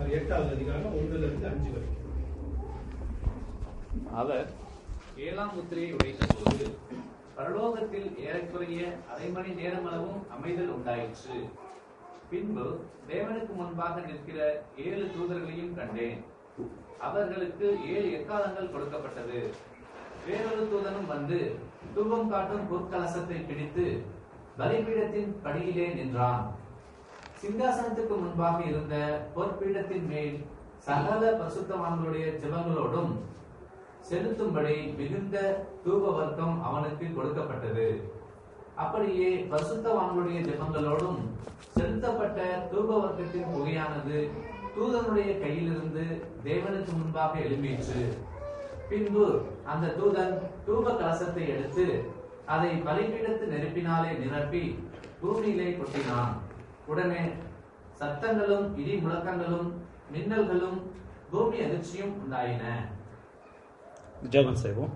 Sorry எட்டாவது அதிகாரம் ஒன்றுல இருந்து அஞ்சு வரைக்கும் அவர் ஏழாம் முத்திரையை உடைத்தபோது பரலோகத்தில் ஏறக்குறைய அரை மணி நேரமளவும் அமைதல் உண்டாயிற்று பின்பு தேவனுக்கு முன்பாக நிற்கிற ஏழு தூதர்களையும் கண்டேன் அவர்களுக்கு ஏழு எக்காலங்கள் கொடுக்கப்பட்டது வேறொரு தூதனும் வந்து தூபம் காட்டும் பொற்கலசத்தை பிடித்து பலிபீடத்தின் படியிலே நின்றான் சிங்காசனத்துக்கு முன்பாக இருந்த பொற்பீடத்தின் மேல் சகல பரிசுத்தவான்களுடைய ஜெபங்களோடும் செலுத்தும்படி மிகுந்த தூப வர்க்கம் அவனுக்கு கொடுக்கப்பட்டது அப்படியே பரிசுத்தவான்களுடைய ஜெபங்களோடும் செலுத்தப்பட்ட தூப வர்க்கத்தின் புகையானது தூதனுடைய கையிலிருந்து தேவனுக்கு முன்பாக எழும்பிற்று பின்பு அந்த தூதன் தூப கலசத்தை எடுத்து அதை பலிபீடத்து நெருப்பினாலே நிரப்பி பூமியிலே கொட்டினான் உடனே சத்தங்களும் இடி முழக்கங்களும் மின்னல்களும் பூமி அதிர்ச்சியும் உண்டாயின ஜெபம் செய்வோம்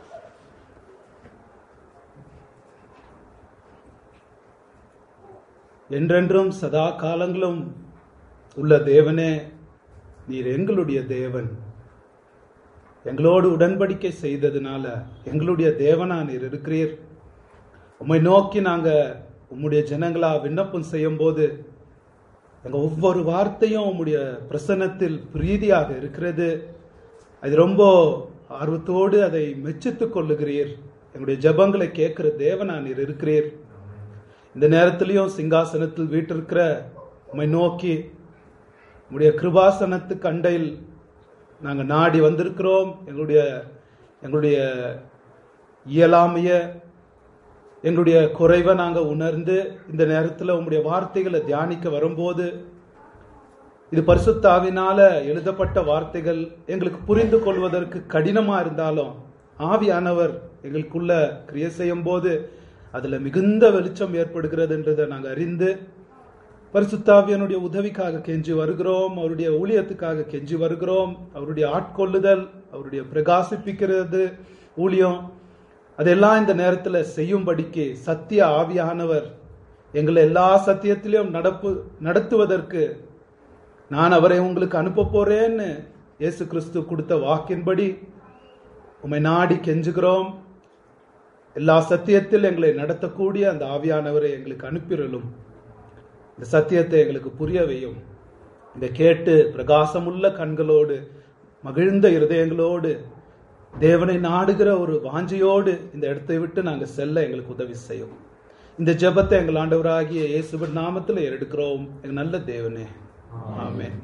என்றென்றும் சதா காலங்களும் உள்ள தேவனே நீர் எங்களுடைய தேவன் எங்களோடு உடன்படிக்கை செய்ததுனால எங்களுடைய தேவனா நீர் இருக்கிறீர் உம்மை நோக்கி நாங்க உம்முடைய ஜனங்களா விண்ணப்பம் செய்யும் போது எங்க ஒவ்வொரு வார்த்தையும் உம்முடைய பிரசன்னத்தில் பிரீதியாக இருக்கிறது அது ரொம்ப ஆர்வத்தோடு அதை மெச்சித்துக் கொள்ளுகிறீர் எங்களுடைய ஜெபங்களை கேட்கிற தேவனா நீர் இருக்கிறீர் இந்த நேரத்திலையும் சிங்காசனத்தில் வீட்டிருக்கிற உம்மை நோக்கி உம்முடைய கிருபாசனத்துக்கு அண்டையில் நாங்க நாடி வந்திருக்கிறோம் எங்களுடைய எங்களுடைய இயலாமைய எங்களுடைய குறைவை நாங்க உணர்ந்து இந்த நேரத்தில் உம்முடைய வார்த்தைகளை தியானிக்க வரும்போது இது பரிசுத்தாவினால எழுதப்பட்ட வார்த்தைகள் எங்களுக்கு புரிந்து கொள்வதற்கு கடினமா இருந்தாலும் ஆவியானவர் எங்களுக்குள்ள கிரியை செய்யும் போது அதுல மிகுந்த வெளிச்சம் ஏற்படுகிறது என்றதை நாங்கள் அறிந்து பரிசுத்தாவியனுடைய உதவிக்காக கெஞ்சி வருகிறோம் அவருடைய ஊழியத்துக்காக கெஞ்சி வருகிறோம் அவருடைய ஆட்கொள்ளுதல் அவருடைய பிரகாசிப்பிக்கிறது ஊழியம் அதெல்லாம் இந்த நேரத்தில் செய்யும்படிக்கு சத்திய ஆவியானவர் எங்களை எல்லா சத்தியத்திலும் நடப்பு நடத்துவதற்கு நான் அவரை உங்களுக்கு அனுப்ப போறேன்னு இயேசு கிறிஸ்து கொடுத்த வாக்கின்படி உம்மை நாடி கெஞ்சுகிறோம் எல்லா சத்தியத்தில் எங்களை நடத்தக்கூடிய அந்த ஆவியானவரை எங்களுக்கு அனுப்பிரலும் இந்த சத்தியத்தை எங்களுக்கு புரிய வையும் இதை கேட்டு பிரகாசமுள்ள கண்களோடு மகிழ்ந்த இருதயங்களோடு தேவனை நாடுகிற ஒரு வாஞ்சையோடு இந்த இடத்தை விட்டு நாங்கள் செல்ல எங்களுக்கு உதவி செய்யும் இந்த ஜெபத்தை எங்கள் ஆண்டவராகிய இயேசுவின் நாமத்தில் எடுக்கிறோம் எங்கள் நல்ல தேவனே ஆமென்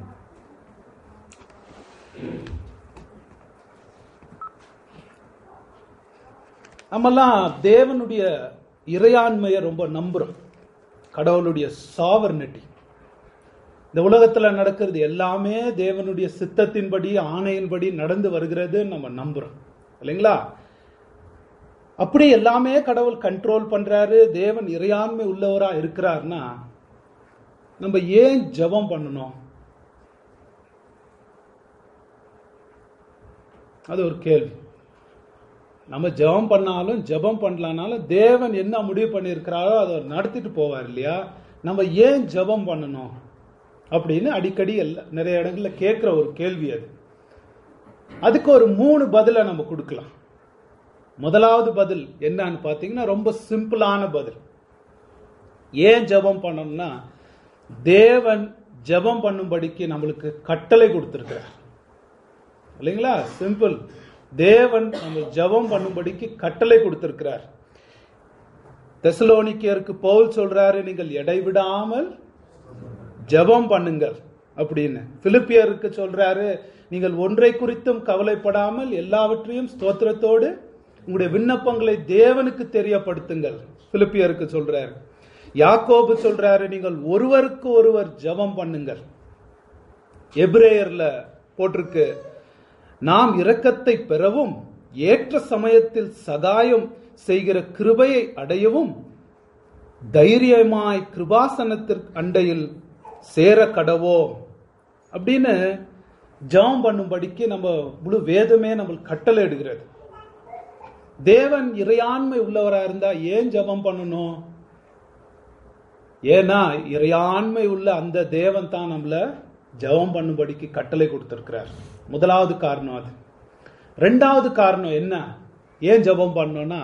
நம்மெல்லாம் தேவனுடைய இறையாண்மையை ரொம்ப நம்புறோம் கடவுளுடைய சாவர்னிட்டி இந்த உலகத்துல நடக்கிறது எல்லாமே தேவனுடைய சித்தத்தின்படி ஆணையின்படி நடந்து வருகிறது நம்ம நம்புறோம் இல்லைங்களா அப்படி எல்லாமே கடவுள் கண்ட்ரோல் பண்றாரு தேவன் இறையாண்மை உள்ளவரா இருக்கிறார்னா நம்ம ஏன் ஜெபம் பண்ணணும் அது ஒரு கேள்வி நம்ம ஜெபம் பண்ணாலும் ஜெபம் பண்ணலானாலும் தேவன் என்ன முடிவு பண்ணியிருக்கிறாரோ அதை அவர் நடத்திட்டு போவார் இல்லையா நம்ம ஏன் ஜெபம் பண்ணணும் அப்படின்னு அடிக்கடி எல்லா நிறைய இடங்கள்ல கேட்குற ஒரு கேள்வி அது அதுக்கு ஒரு மூணு பதிலை நம்ம கொடுக்கலாம் முதலாவது பதில் என்னன்னு பார்த்தீங்கன்னா ரொம்ப சிம்பிளான பதில் ஏன் ஜெபம் பண்ணணும்னா தேவன் ஜெபம் பண்ணும்படிக்கு நம்மளுக்கு கட்டளை கொடுத்திருக்கிறார் இல்லைங்களா சிம்பிள் தேவன் நம்ம ஜெபம் பண்ணும்படிக்கு கட்டளை கொடுத்திருக்கிறார் தெசலோனிக்கருக்கு பவுல் சொல்றாரு நீங்கள் இடைவிடாமல் ஜெபம் பண்ணுங்கள் அப்படின்னு பிலிப்பியருக்கு சொல்றாரு நீங்கள் ஒன்றை குறித்தும் கவலைப்படாமல் எல்லாவற்றையும் ஸ்தோத்திரத்தோடு உங்களுடைய விண்ணப்பங்களை தேவனுக்கு தெரியப்படுத்துங்கள் பிலிப்பியருக்கு சொல்றாரு யாக்கோபு சொல்றாரு நீங்கள் ஒருவருக்கு ஒருவர் ஜெபம் பண்ணுங்கள் எபிரேயர்ல போட்டிருக்கு நாம் இரக்கத்தை பெறவும் ஏற்ற சமயத்தில் சகாயம் செய்கிற கிருபையை அடையவும் தைரியமாய் கிருபாசனத்திற்கு அண்டையில் சேர கடவோம் அப்படின்னு ஜெபம் பண்ணும்படிக்கு நம்ம முழு வேதமே நம்மளுக்கு கட்டளை எடுக்கிறது தேவன் இறையாண்மை உள்ளவரா இருந்தா ஏன் ஜெபம் பண்ணணும் ஏன்னா இறையாண்மை உள்ள அந்த தேவன் தான் நம்மள ஜெபம் பண்ணும்படிக்கு கட்டளை கொடுத்திருக்கிறார் முதலாவது காரணம் அது ரெண்டாவது காரணம் என்ன ஏன் ஜெபம் பண்ணோம்னா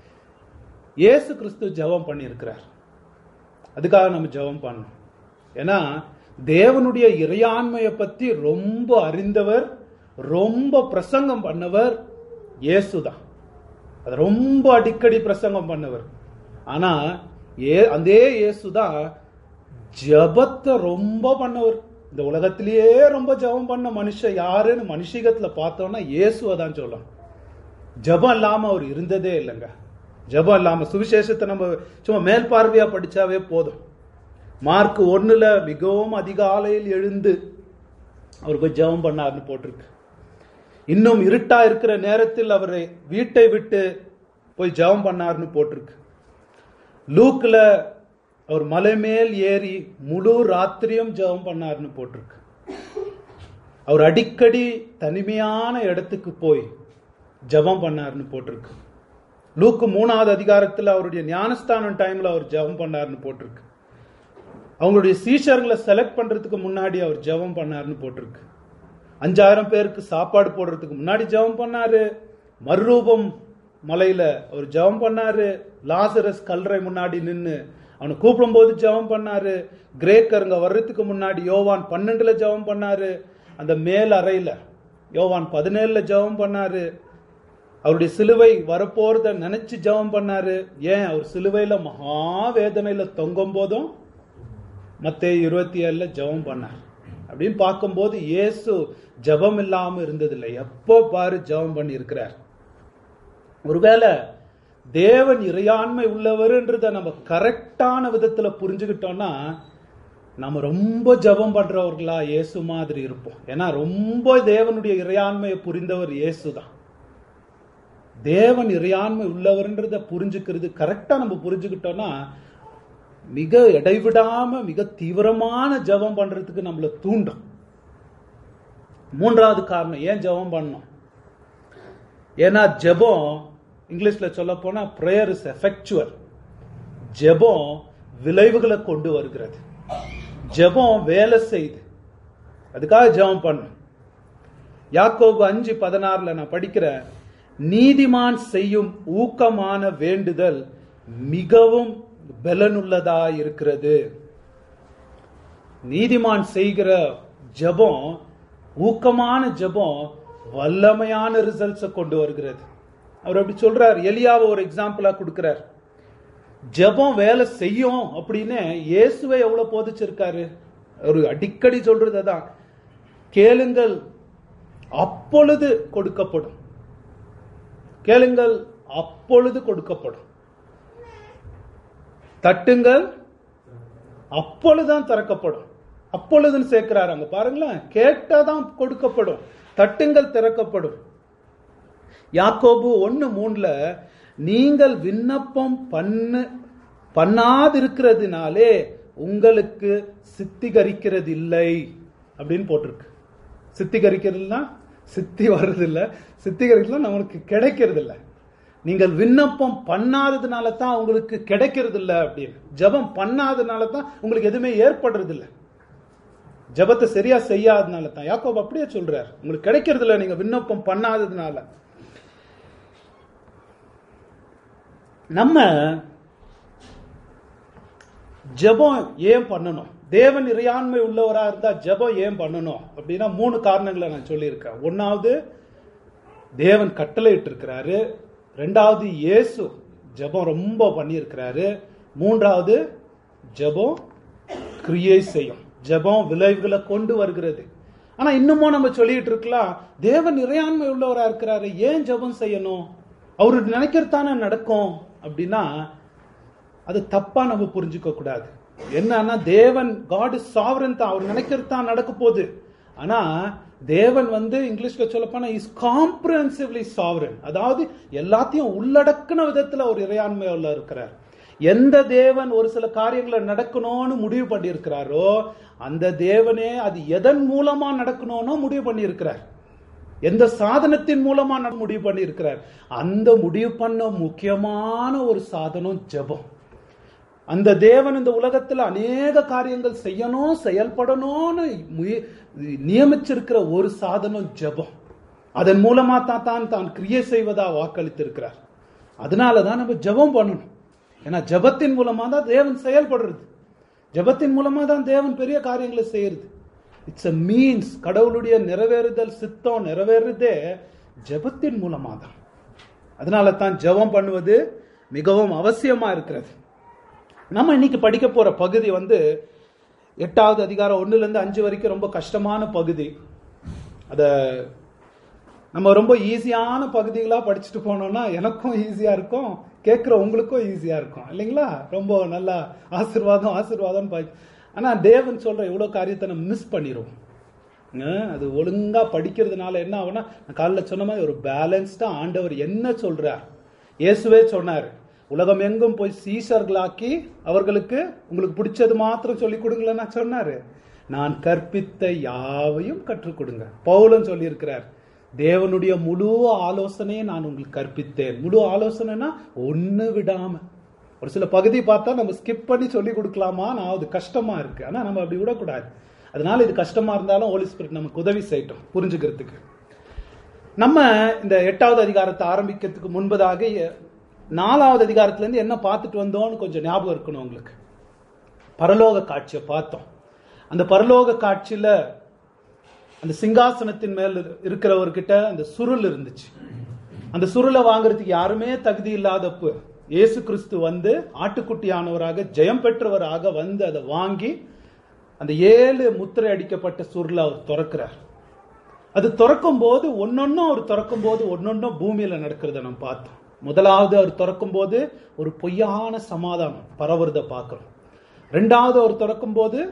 இயேசு கிறிஸ்து ஜெபம் பண்ணியிருக்கிறார் அதுக்காக நம்ம ஜெபம் பண்ணோம் ஏன்னா தேவனுடைய இறையாண்மையை பத்தி ரொம்ப அறிந்தவர் ரொம்ப பிரசங்கம் பண்ணவர் இயேசுதான் அது ரொம்ப அடிக்கடி பிரசங்கம் பண்ணவர் ஆனா ஏ அதே இயேசுதான் ஜபத்தை ரொம்ப பண்ணவர் இந்த உலகத்திலேயே ரொம்ப ஜெபம் பண்ண மனுஷன் யாருன்னு மனுஷிகத்துல பார்த்தோம்னா இயேசுவை தான் சொல்லலாம் ஜபம் இல்லாம அவர் இருந்ததே இல்லைங்க ஜபம் இல்லாம சுவிசேஷத்தை நம்ம சும்மா மேல் பார்வையா படிச்சாவே போதும் மார்க் ஒண்ணுல மிகவும் அதிகாலையில் எழுந்து அவர் போய் ஜெபம் பண்ணாருன்னு போட்டிருக்கு இன்னும் இருட்டா இருக்கிற நேரத்தில் அவரை வீட்டை விட்டு போய் ஜெபம் பண்ணாருன்னு போட்டிருக்கு லூக்ல அவர் மலை மேல் ஏறி முழு ராத்திரியும் ஜெபம் பண்ணாருன்னு போட்டிருக்கு அவர் அடிக்கடி தனிமையான இடத்துக்கு போய் ஜெபம் பண்ணாருன்னு போட்டிருக்கு லூக்கு மூணாவது அதிகாரத்தில் அவருடைய ஞானஸ்தானம் டைம்ல அவர் ஜெபம் பண்ணாருன்னு போட்டிருக்கு அவங்களுடைய சீஷர்களை செலக்ட் பண்றதுக்கு முன்னாடி அவர் ஜெபம் பண்ணாருன்னு போட்டிருக்கு அஞ்சாயிரம் பேருக்கு சாப்பாடு போடுறதுக்கு முன்னாடி ஜெபம் பண்ணாரு மறுரூபம் மலையில அவர் ஜெபம் பண்ணாரு லாசரஸ் கல்றை முன்னாடி நின்னு அவனை கூப்பிடும்போது ஜெபம் பண்ணாரு கிரேக்கருங்க வர்றதுக்கு முன்னாடி யோவான் பன்னெண்டுல ஜெபம் பண்ணாரு அந்த மேல் அறையில யோவான் பதினேழுல ஜெபம் பண்ணாரு அவருடைய சிலுவை வரப்போறத நினைச்சு ஜெபம் பண்ணாரு ஏன் அவர் சிலுவையில மகா வேதனையில தொங்கும் போதும் மத்தேயு இருபத்தி ஏழுல ஜெபம் பண்ணார் அப்படின்னு பார்க்கும்போது இயேசு ஜெபம் இல்லாம இருந்ததில்லை எப்போ பாரு ஜெபம் பண்ணி இருக்கிறார் ஒருவேளை தேவன் இறையாண்மை உள்ளவர்ன்றத நம்ம கரெக்டான விதத்துல புரிஞ்சுக்கிட்டோம்னா நம்ம ரொம்ப ஜெபம் பண்றவர்களா இயேசு மாதிரி இருப்போம் ஏன்னா ரொம்ப தேவனுடைய இறையாண்மையை புரிந்தவர் இயேசு தான் தேவன் இறையாண்மை உள்ளவர்ன்றத புரிஞ்சுக்கிறது கரெக்டா நம்ம புரிஞ்சுக்கிட்டோம்னா மிக இடைவிடாம மிக தீவிரமான ஜெபம் பண்றதுக்கு நம்மள தூண்டும் மூன்றாவது காரணம் ஏன் ஜெபம் பண்ணணும் ஏன்னா ஜெபம் இங்கிலீஷ்ல சொல்ல போனா பிரேயர் இஸ் எஃபெக்சுவல் ஜெபம் விளைவுகளை கொண்டு வருகிறது ஜெபம் வேலை செய்யுது அதுக்காக ஜெபம் பண்ணும் யாக்கோபு அஞ்சு பதினாறுல நான் படிக்கிறேன் நீதிமான் செய்யும் ஊக்கமான வேண்டுதல் மிகவும் பலனுள்ளதா இருக்கிறது நீதிமான் செய்கிற ஜெபம் ஊக்கமான ஜெபம் வல்லமையான ரிசல்ட்ஸை கொண்டு வருகிறது அவர் அப்படி சொல்றார் எலியாவை ஒரு எக்ஸாம்பிளா கொடுக்கிறார் ஜெபம் வேலை செய்யும் அப்படின்னு இயேசுவை எவ்வளவு போதிச்சிருக்காரு ஒரு அடிக்கடி சொல்றது அதான் கேளுங்கள் அப்பொழுது கொடுக்கப்படும் கேளுங்கள் அப்பொழுது கொடுக்கப்படும் தட்டுங்கள் அப்பொழுதுதான் திறக்கப்படும் அப்பொழுதுன்னு சேர்க்கிறாரு அங்க பாருங்களேன் கேட்டாதான் கொடுக்கப்படும் தட்டுங்கள் திறக்கப்படும் யாக்கோபு ஒன்னு மூணுல நீங்கள் விண்ணப்பம் பண்ணு பண்ணாதிருக்கிறதுனாலே உங்களுக்கு சித்திகரிக்கிறது இல்லை அப்படின்னு போட்டிருக்கு சித்திகரிக்கிறதுனா சித்தி வர்றது இல்ல சித்திகரிக்கலாம் நம்மளுக்கு கிடைக்கிறது இல்ல நீங்கள் விண்ணப்பம் பண்ணாததுனால தான் உங்களுக்கு கிடைக்கிறது இல்ல அப்படின்னு ஜெபம் பண்ணாததுனால தான் உங்களுக்கு எதுவுமே ஏற்படுறது இல்ல ஜெபத்தை சரியா செய்யாததுனால தான் யாக்கோப் அப்படியே சொல்றார் உங்களுக்கு கிடைக்கிறது இல்ல நீங்க விண்ணப்பம் பண்ணாததுனால நம்ம ஜெபம் ஏன் பண்ணணும் தேவன் இறையாண்மை உள்ளவரா இருந்தா ஜெபம் ஏன் பண்ணணும் அப்படின்னா மூணு காரணங்களை நான் சொல்லியிருக்கேன் ஒன்னாவது தேவன் கட்டளை இருக்கிறாரு ரெண்டாவது இயேசு ஜெபம் ரொம்ப பண்ணியிருக்கிறாரு மூன்றாவது ஜெபம் கிரியை செய்யும் ஜெபம் விளைவுகளை கொண்டு வருகிறது ஆனா இன்னமும் நம்ம சொல்லிட்டு இருக்கலாம் தேவன் இறையாண்மை உள்ளவரா இருக்கிறாரு ஏன் ஜெபம் செய்யணும் அவரு நினைக்கிறதானே நடக்கும் அப்படின்னா அது தப்பா நம்ம புரிஞ்சுக்க கூடாது என்னன்னா தேவன் காட் இஸ் சாவரன் தான் அவர் நினைக்கிறது தான் நடக்க போகுது ஆனா தேவன் வந்து இங்கிலீஷ்ல சொல்ல போனா இஸ் காம்ப்ரஹென்சிவ்லி சாவரன் அதாவது எல்லாத்தையும் உள்ளடக்கின விதத்துல ஒரு இறையாண்மையுள்ள இருக்கிறார் எந்த தேவன் ஒரு சில காரியங்களை நடக்கணும்னு முடிவு பண்ணியிருக்கிறாரோ அந்த தேவனே அது எதன் மூலமா நடக்கணும்னு முடிவு பண்ணியிருக்கிறார் எந்த சாதனத்தின் மூலமா நட- முடிவு பண்ணியிருக்கிறார் அந்த முடிவு பண்ண முக்கியமான ஒரு சாதனம் ஜெபம் அந்த தேவன் இந்த உலகத்துல அநேக காரியங்கள் செய்யணும் செயல்படணும்னு முய- நியமிச்சிருக்கிற ஒரு சாதனம் ஜெபம் அதன் மூலமா தான் தான் தான் கிரியை செய்வதா வாக்களித்திருக்கிறார் அதனாலதான் நம்ம ஜெபம் பண்ணணும் ஏன்னா ஜெபத்தின் மூலமா தான் தேவன் செயல்படுறது ஜெபத்தின் மூலமா தான் தேவன் பெரிய காரியங்களை செய்யறது இட்ஸ் a மீன்ஸ் கடவுளுடைய நிறைவேறுதல் சித்தம் நிறைவேறுதே ஜெபத்தின் மூலமா தான் அதனால தான் ஜெபம் பண்ணுவது மிகவும் அவசியமா இருக்கிறது நம்ம இன்னைக்கு படிக்க போற பகுதி வந்து எட்டாவது அதிகாரம் ஒண்ணுல இருந்து அஞ்சு வரைக்கும் ரொம்ப கஷ்டமான பகுதி அத நம்ம ரொம்ப ஈஸியான பகுதிகளா படிச்சுட்டு போனோம்னா எனக்கும் ஈஸியா இருக்கும் கேட்குற உங்களுக்கும் ஈஸியா இருக்கும் இல்லைங்களா ரொம்ப நல்லா ஆசீர்வாதம் ஆசீர்வாதம் பா- ஆனா தேவன் சொல்ற இவ்வளவு காரியத்தை நம்ம மிஸ் பண்ணிடுவோம் அஹ் அது ஒழுங்கா படிக்கிறதுனால என்ன ஆகும்னா நான் காலைல சொன்ன மாதிரி ஒரு பேலன்ஸ்டா ஆண்டவர் என்ன சொல்றார் இயேசுவே சொன்னார் உலகம் எங்கும் போய் சீசர்களாக்கி அவர்களுக்கு உங்களுக்கு பிடிச்சது மாத்திரம் சொல்லி கொடுங்களேன்னு சொன்னாரு நான் கற்பித்த யாவையும் கற்றுக் கொடுங்க பவுலன் சொல்லியிருக்கிறார் தேவனுடைய முழு ஆலோசனையை நான் உங்களுக்கு கற்பித்தேன் முழு ஆலோசனைனா ஒண்ணு விடாம ஒரு சில பகுதி பார்த்தா நம்ம ஸ்கிப் பண்ணி சொல்லி கொடுக்கலாமா நான் அது கஷ்டமா இருக்கு ஆனா நம்ம அப்படி விடக்கூடாது அதனால இது கஷ்டமா இருந்தாலும் ஹோலி ஸ்பிரிட் நமக்கு உதவி செய்யட்டும் புரிஞ்சுக்கிறதுக்கு நம்ம இந்த எட்டாவது அதிகாரத்தை ஆரம்பிக்கிறதுக்கு முன்பதாக எ- நாலாவது அதிகாரத்துல இருந்து என்ன பார்த்துட்டு வந்தோம்னு கொஞ்சம் ஞாபகம் இருக்கணும் உங்களுக்கு பரலோக காட்சியை பார்த்தோம் அந்த பரலோக காட்சியில அந்த சிங்காசனத்தின் மேல் இரு- இருக்கிறவர்கிட்ட அந்த சுருள் இருந்துச்சு அந்த சுருளை வாங்குறதுக்கு யாருமே தகுதி இல்லாதப்ப இயேசு கிறிஸ்து வந்து ஆட்டுக்குட்டியானவராக ஜெயம் பெற்றவராக வந்து அதை வாங்கி அந்த ஏழு முத்திரை அடிக்கப்பட்ட சுருளை அவர் திறக்கிறார் அது திறக்கும் போது ஒன்னொன்னும் அவர் திறக்கும் போது ஒன்னொன்னும் பூமியில நடக்கிறத நம்ம பார்த்தோம் முதலாவது அவர் திறக்கும் போது ஒரு பொய்யான சமாதானம் பரவுறத பார்க்கிறோம் ரெண்டாவது அவர் திறக்கும் போது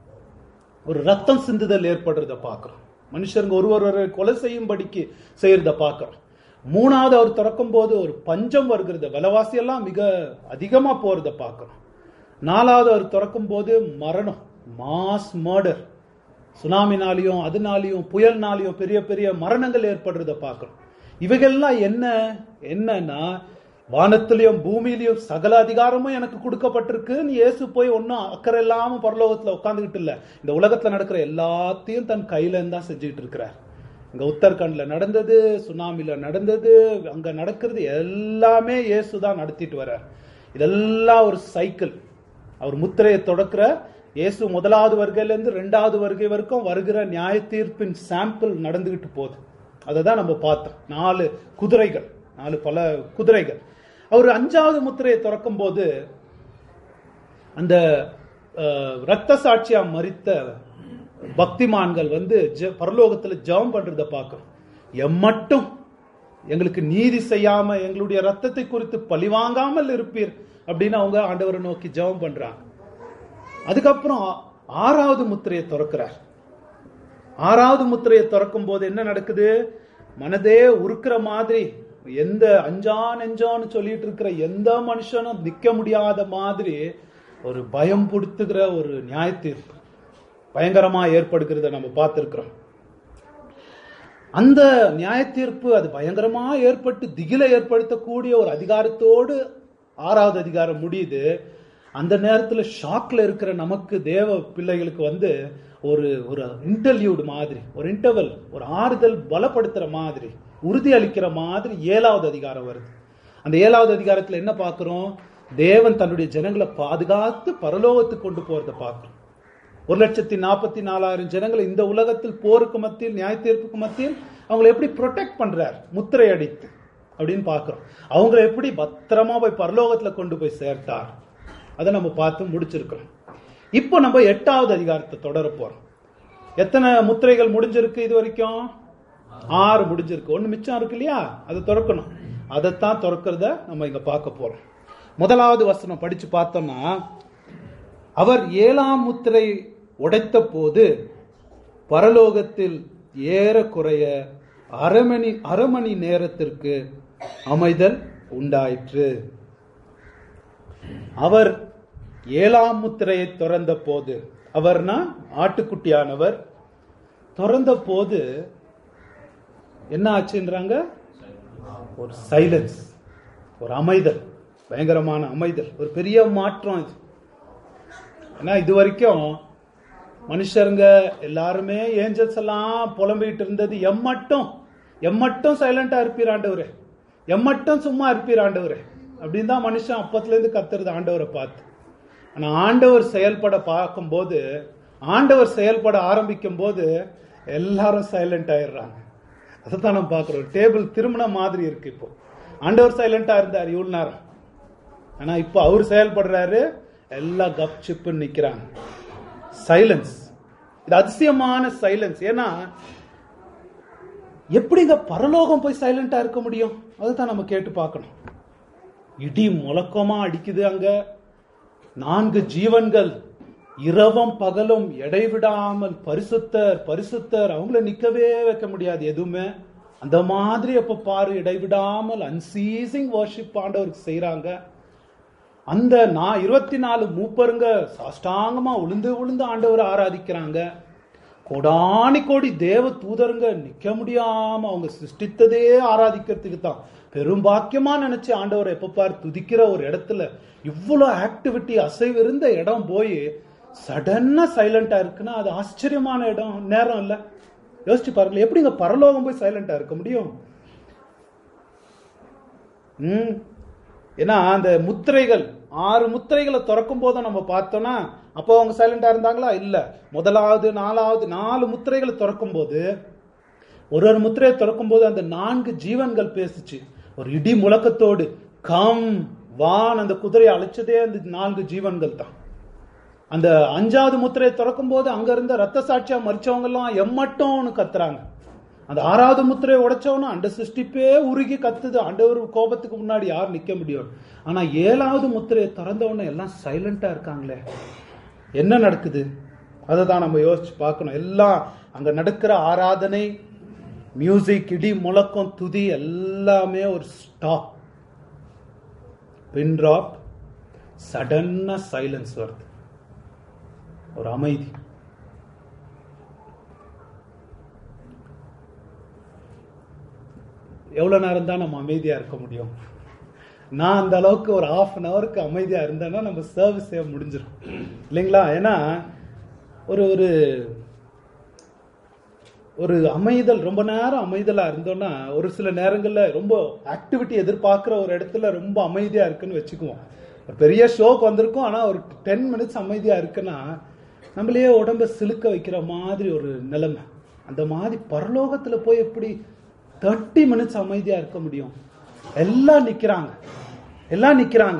ஒரு ரத்தம் சிந்துதல் ஏற்படுறத பார்க்கிறோம் மனுஷருங்க ஒருவர் ஒருவரை கொலை செய்யும்படிக்கு செய்யறத பார்க்கிறோம் மூணாவது அவர் திறக்கும் போது ஒரு பஞ்சம் வருகிறத விலைவாசி எல்லாம் மிக அதிகமா போறத பார்க்கிறோம் நாலாவது அவர் திறக்கும் போது மரணம் மாஸ் மர்டர் சுனாமினாலையும் அதனாலையும் புயல்னாலையும் பெரிய பெரிய மரணங்கள் ஏற்படுறத பார்க்கிறோம் இவைகள்லாம் என்ன என்னன்னா வானத்திலையும் பூமியிலையும் சகல அதிகாரமும் எனக்கு கொடுக்கப்பட்டிருக்கு நீ இயேசு போய் ஒன்னும் அக்கறை இல்லாம பரலோகத்துல உட்காந்துக்கிட்டு இல்ல இந்த உலகத்துல நடக்கிற எல்லாத்தையும் தன் கையில இருந்தா செஞ்சுக்கிட்டு இருக்கிறார் இங்க உத்தரகண்ட்ல நடந்தது சுனாமில நடந்தது அங்க நடக்கிறது எல்லாமே இயேசு தான் நடத்திட்டு வர்றார் இதெல்லாம் ஒரு சைக்கிள் அவர் முத்திரையை தொடக்கிற இயேசு முதலாவது வருகையில இருந்து ரெண்டாவது வருகை வரைக்கும் வருகிற நியாய தீர்ப்பின் சாம்பிள் நடந்துகிட்டு போகுது அதை தான் நம்ம பார்த்தோம் நாலு குதிரைகள் நாலு பல குதிரைகள் அவர் அஞ்சாவது முத்திரையை திறக்கும் போது அந்த அஹ், ரத்த சாட்சியா மறித்த பக்திமான்கள் வந்து ஜெ- பரலோகத்துல ஜெபம் பண்றத பார்க்கிறோம் எம்மட்டும் எங்களுக்கு நீதி செய்யாம எங்களுடைய ரத்தத்தை குறித்து பழிவாங்காமல் இருப்பீர் அப்படின்னு அவங்க ஆண்டவரை நோக்கி ஜெபம் பண்றாங்க அதுக்கப்புறம் ஆறாவது முத்திரையை திறக்கிறார் ஆறாவது முத்திரையை திறக்கும் போது என்ன நடக்குது மனதே உருக்குற மாதிரி எந்த அஞ்சா நெஞ்சான்னு சொல்லிட்டு இருக்கிற எந்த மனுஷனும் நிக்க முடியாத மாதிரி ஒரு பயம் கொடுத்துக்கிற ஒரு நியாய தீர்ப்பு பயங்கரமா ஏற்படுகிறத நம்ம பார்த்திருக்கிறோம் அந்த நியாய தீர்ப்பு அது பயங்கரமா ஏற்பட்டு திகில ஏற்படுத்தக்கூடிய ஒரு அதிகாரத்தோடு ஆறாவது அதிகாரம் முடியுது அந்த நேரத்துல ஷாக்ல இருக்கிற நமக்கு தேவ பிள்ளைகளுக்கு வந்து ஒரு ஒரு இன்டர்வியூடு மாதிரி ஒரு இன்டர்வல் ஒரு ஆறுதல் பலப்படுத்துற மாதிரி உறுதி அளிக்கிற மாதிரி ஏழாவது அதிகாரம் வருது அந்த ஏழாவது அதிகாரத்துல என்ன பார்க்கிறோம் தேவன் தன்னுடைய ஜனங்களை பாதுகாத்து பரலோகத்துக்கு கொண்டு போறத பார்க்கிறோம் ஒரு லட்சத்தி நாற்பத்தி நாலாயிரம் ஜனங்களை இந்த உலகத்தில் போருக்கு மத்தியில் நியாய தீர்ப்புக்கு மத்தியில் அவங்களை எப்படி ப்ரொடெக்ட் பண்றார் முத்திரை அடித்து அப்படின்னு பார்க்கிறோம் அவங்கள எப்படி பத்திரமா போய் பரலோகத்துல கொண்டு போய் சேர்த்தார் அதை நம்ம பார்த்து முடிச்சிருக்கிறோம் இப்போ நம்ம எட்டாவது அதிகாரத்தை தொடர போறோம் எத்தனை முத்திரைகள் முடிஞ்சிருக்கு இது வரைக்கும் ஆறு முடிஞ்சிருக்கு ஒண்ணு மிச்சம் இருக்கு இல்லையா அதை திறக்கணும் அதைத்தான் திறக்கிறத நம்ம இங்க பார்க்க போறோம் முதலாவது வசனம் படிச்சு பார்த்தோம்னா அவர் ஏழாம் முத்திரை உடைத்த போது பரலோகத்தில் ஏறக்குறைய அரைமணி அரை மணி நேரத்திற்கு அமைதல் உண்டாயிற்று அவர் ஏழாம் முத்திரையை திறந்த போது அவர்னா ஆட்டுக்குட்டியானவர் திறந்த போது என்ன ஆச்சுன்றாங்க ஒரு சைலன்ஸ் ஒரு அமைதல் பயங்கரமான அமைதல் ஒரு பெரிய மாற்றம் இது ஏன்னா இது வரைக்கும் மனுஷருங்க எல்லாருமே ஏஞ்சல்ஸ் எல்லாம் புலம்பிட்டு இருந்தது எம்மட்டும் எம்மட்டும் சைலண்டா இருப்பீர் ஆண்டவரே எம்மட்டும் சும்மா இருப்பீர் ஆண்டவரே அப்படின்னு தான் மனுஷன் அப்பத்துல இருந்து கத்துறது ஆண்டவரை பார்த்து ஆனா ஆண்டவர் செயல்பட பார்க்கும்போது ஆண்டவர் செயல்பட ஆரம்பிக்கும் போது எல்லாரும் சைலண்ட் ஆயிடுறாங்க அதைத்தான் நம்ம பார்க்கிறோம் டேபிள் திருமண மாதிரி இருக்கு இப்போ ஆண்டவர் சைலண்டா இருந்தார் இவ்வளவு நேரம் ஆனா இப்போ அவர் செயல்படுறாரு எல்லாம் கப் சிப்புன்னு நிக்கிறாங்க சைலன்ஸ் இது அதிசயமான சைலன்ஸ் ஏன்னா எப்படிங்க பரலோகம் போய் சைலண்டா இருக்க முடியும் அதுதான் நம்ம கேட்டு பார்க்கணும் இடி முழக்கமா அடிக்குது அங்க நான்கு ஜீவன்கள் இரவும் பகலும் இடைவிடாமல் பரிசுத்தர் பரிசுத்தர் அவங்கள நிக்கவே வைக்க முடியாது எதுவுமே அந்த மாதிரி அப்ப பாரு இடைவிடாமல் அன்சீசிங் வர்ஷிப் ஆண்டவருக்கு செய்றாங்க அந்த நான் இருபத்தி நாலு மூப்பருங்க சாஷ்டாங்கமா உளுந்து உளுந்து ஆண்டவரை ஆராதிக்கிறாங்க கோடானி கோடி தேவ தூதருங்க நிக்க முடியாம அவங்க சிருஷ்டித்ததே ஆராதிக்கிறதுக்கு தான் பெரும் பாக்கியமா நினைச்சு ஆண்டவரை எப்ப பார் துதிக்கிற ஒரு இடத்துல இவ்வளவு ஆக்டிவிட்டி அசைவு இருந்த இடம் போய் சடனா சைலண்டா இருக்குன்னா அது ஆச்சரியமான இடம் நேரம் இல்ல யோசிச்சு பாருங்க எப்படிங்க பரலோகம் போய் சைலண்டா இருக்க முடியும் ம் ஏன்னா அந்த முத்திரைகள் ஆறு முத்திரைகளை திறக்கும் போது நம்ம பார்த்தோம்னா அப்போ அவங்க சைலண்டா இருந்தாங்களா இல்ல முதலாவது நாலாவது நாலு முத்திரைகளை திறக்கும் போது ஒரு ஒரு முத்திரையை திறக்கும் போது அந்த நான்கு ஜீவன்கள் பேசுச்சு ஒரு இடி முழக்கத்தோடு கம் வான் அந்த குதிரையை அழைச்சதே அந்த நான்கு ஜீவன்கள் தான் அந்த அஞ்சாவது முத்திரையை திறக்கும் போது அங்க இருந்த ரத்த சாட்சியா மறிச்சவங்க எல்லாம் எம்மட்டோன்னு கத்துறாங்க அந்த ஆறாவது முத்திரையை உடைச்சவனும் அந்த சிருஷ்டிப்பே உருகி கத்துது ஆண்டவர் கோபத்துக்கு முன்னாடி யார் நிக்க முடியும் ஆனா ஏழாவது முத்திரையை திறந்தவொடனே எல்லாம் சைலண்டா இருக்காங்களே என்ன நடக்குது அதை தான் நம்ம யோசிச்சு பார்க்கணும் எல்லாம் அங்க நடக்கிற ஆராதனை மியூசிக் இடி முழக்கம் துதி எல்லாமே ஒரு ஸ்டாப் பின் ட்ராப் சடன்னா சைலன்ஸ் வருது ஒரு அமைதி எவ்வளவு நேரம் தான் நம்ம அமைதியா இருக்க முடியும் நான் அந்த அளவுக்கு ஒரு ஹாஃப் அன் ஹவருக்கு அமைதியா இருந்தேன்னா நம்ம சர்வீஸே முடிஞ்சிடும் இல்லைங்களா ஏன்னா ஒரு ஒரு ஒரு அமைதல் ரொம்ப நேரம் அமைதலா இருந்தோம்னா ஒரு சில நேரங்கள்ல ரொம்ப ஆக்டிவிட்டி எதிர்பார்க்கிற ஒரு இடத்துல ரொம்ப அமைதியா இருக்குன்னு வச்சுக்குவோம் ஒரு பெரிய ஷோக்கு வந்திருக்கும் ஆனா ஒரு டென் மினிட்ஸ் அமைதியா இருக்குன்னா நம்மளையே உடம்ப சிலுக்க வைக்கிற மாதிரி ஒரு நிலைமை அந்த மாதிரி பரலோகத்துல போய் எப்படி தேர்ட்டி மினிட்ஸ் அமைதியா இருக்க முடியும் எல்லாம் நிக்கிறாங்க எல்லாம் நிக்கிறாங்க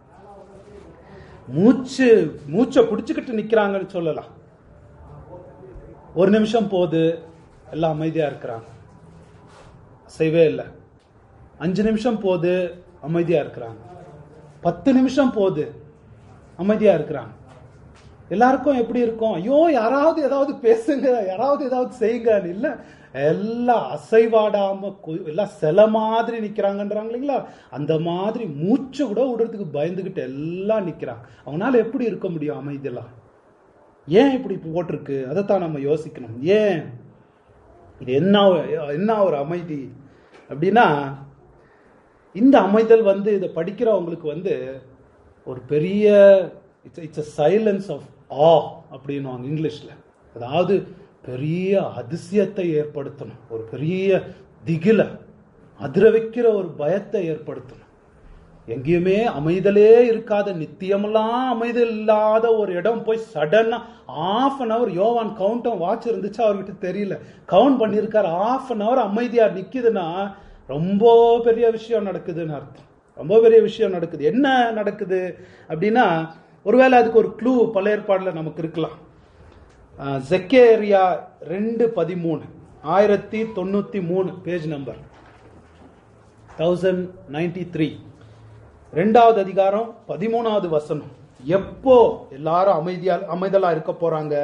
மூச்சு மூச்சை பிடிச்சுக்கிட்டு நிக்கிறாங்கன்னு சொல்லலாம் ஒரு நிமிஷம் போது எல்லாம் அமைதியா இருக்கிறாங்க செய்வே இல்லை அஞ்சு நிமிஷம் போது அமைதியா இருக்கிறாங்க பத்து நிமிஷம் போது அமைதியா இருக்கிறாங்க எல்லாருக்கும் எப்படி இருக்கும் ஐயோ யாராவது ஏதாவது பேசுங்க யாராவது ஏதாவது செய்யுங்க இல்ல எல்லாம் அசைவாடாம கு- எல்லாம் சில மாதிரி நிக்கிறாங்கன்றாங்க இல்லைங்களா அந்த மாதிரி மூச்சு கூட விடுறதுக்கு பயந்துகிட்டு எல்லாம் நிக்கிறாங்க அவனால எப்படி இருக்க முடியும் அமைதியெல்லாம் ஏன் இப்படி போட்டிருக்கு அதைத்தான் நம்ம யோசிக்கணும் ஏன் இது என்ன என்ன ஒரு அமைதி அப்படின்னா இந்த அமைதல் வந்து இதை படிக்கிறவங்களுக்கு வந்து ஒரு பெரிய it's it's silence of ah அப்படின்னுவாங்க இங்கிலீஷ்ல அதாவது பெரிய அதிசயத்தை ஏற்படுத்தணும் ஒரு பெரிய திகில அதிர வைக்கிற ஒரு பயத்தை ஏற்படுத்தணும் எங்கேயுமே அமைதலே இருக்காத நித்தியமெல்லாம் அமைதல் இல்லாத ஒரு இடம் போய் சடனா ஆஃப் அன் அவர் யோவான் கவுண்டம் வாட்ச் இருந்துச்சு அவர்கிட்ட தெரியல கவுண்ட் பண்ணியிருக்காரு ஆஃப் அன் அவர் அமைதியா நிக்குதுன்னா ரொம்ப பெரிய விஷயம் நடக்குதுன்னு அர்த்தம் ரொம்ப பெரிய விஷயம் நடக்குது என்ன நடக்குது அப்படின்னா ஒருவேளை அதுக்கு ஒரு க்ளூ பழைய ஏற்பாடுல நமக்கு இருக்கலாம் அஹ், ஜெக்கேரியா ரெண்டு பதிமூணு ஆயிரத்தி தொண்ணூத்தி மூணு page number thousand ninety three ரெண்டாவது அதிகாரம் பதிமூணாவது வசனம் எப்போ எல்லாரும் அமைதியா அமைதலா இருக்க போறாங்க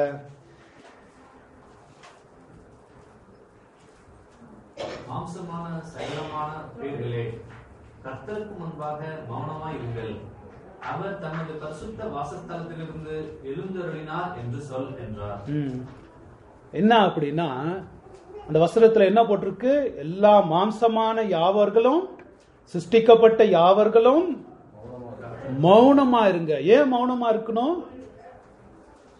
மாம்சமான சகலமான உயிர்களே கர்த்தருக்கு முன்பாக மௌனமாய் இருங்கள் அவர் தமது பரிசுத்த வாசஸ்தலத்திலிருந்து எழுந்தருளினார் என்று சொல் என்றார் ம். என்ன அப்படின்னா அந்த வசனத்துல என்ன போட்டிருக்கு எல்லா மாம்சமான யாவர்களும் சிருஷ்டிக்கப்பட்ட யாவர்களும் மௌனமா இருங்க ஏன் மௌனமா இருக்கணும்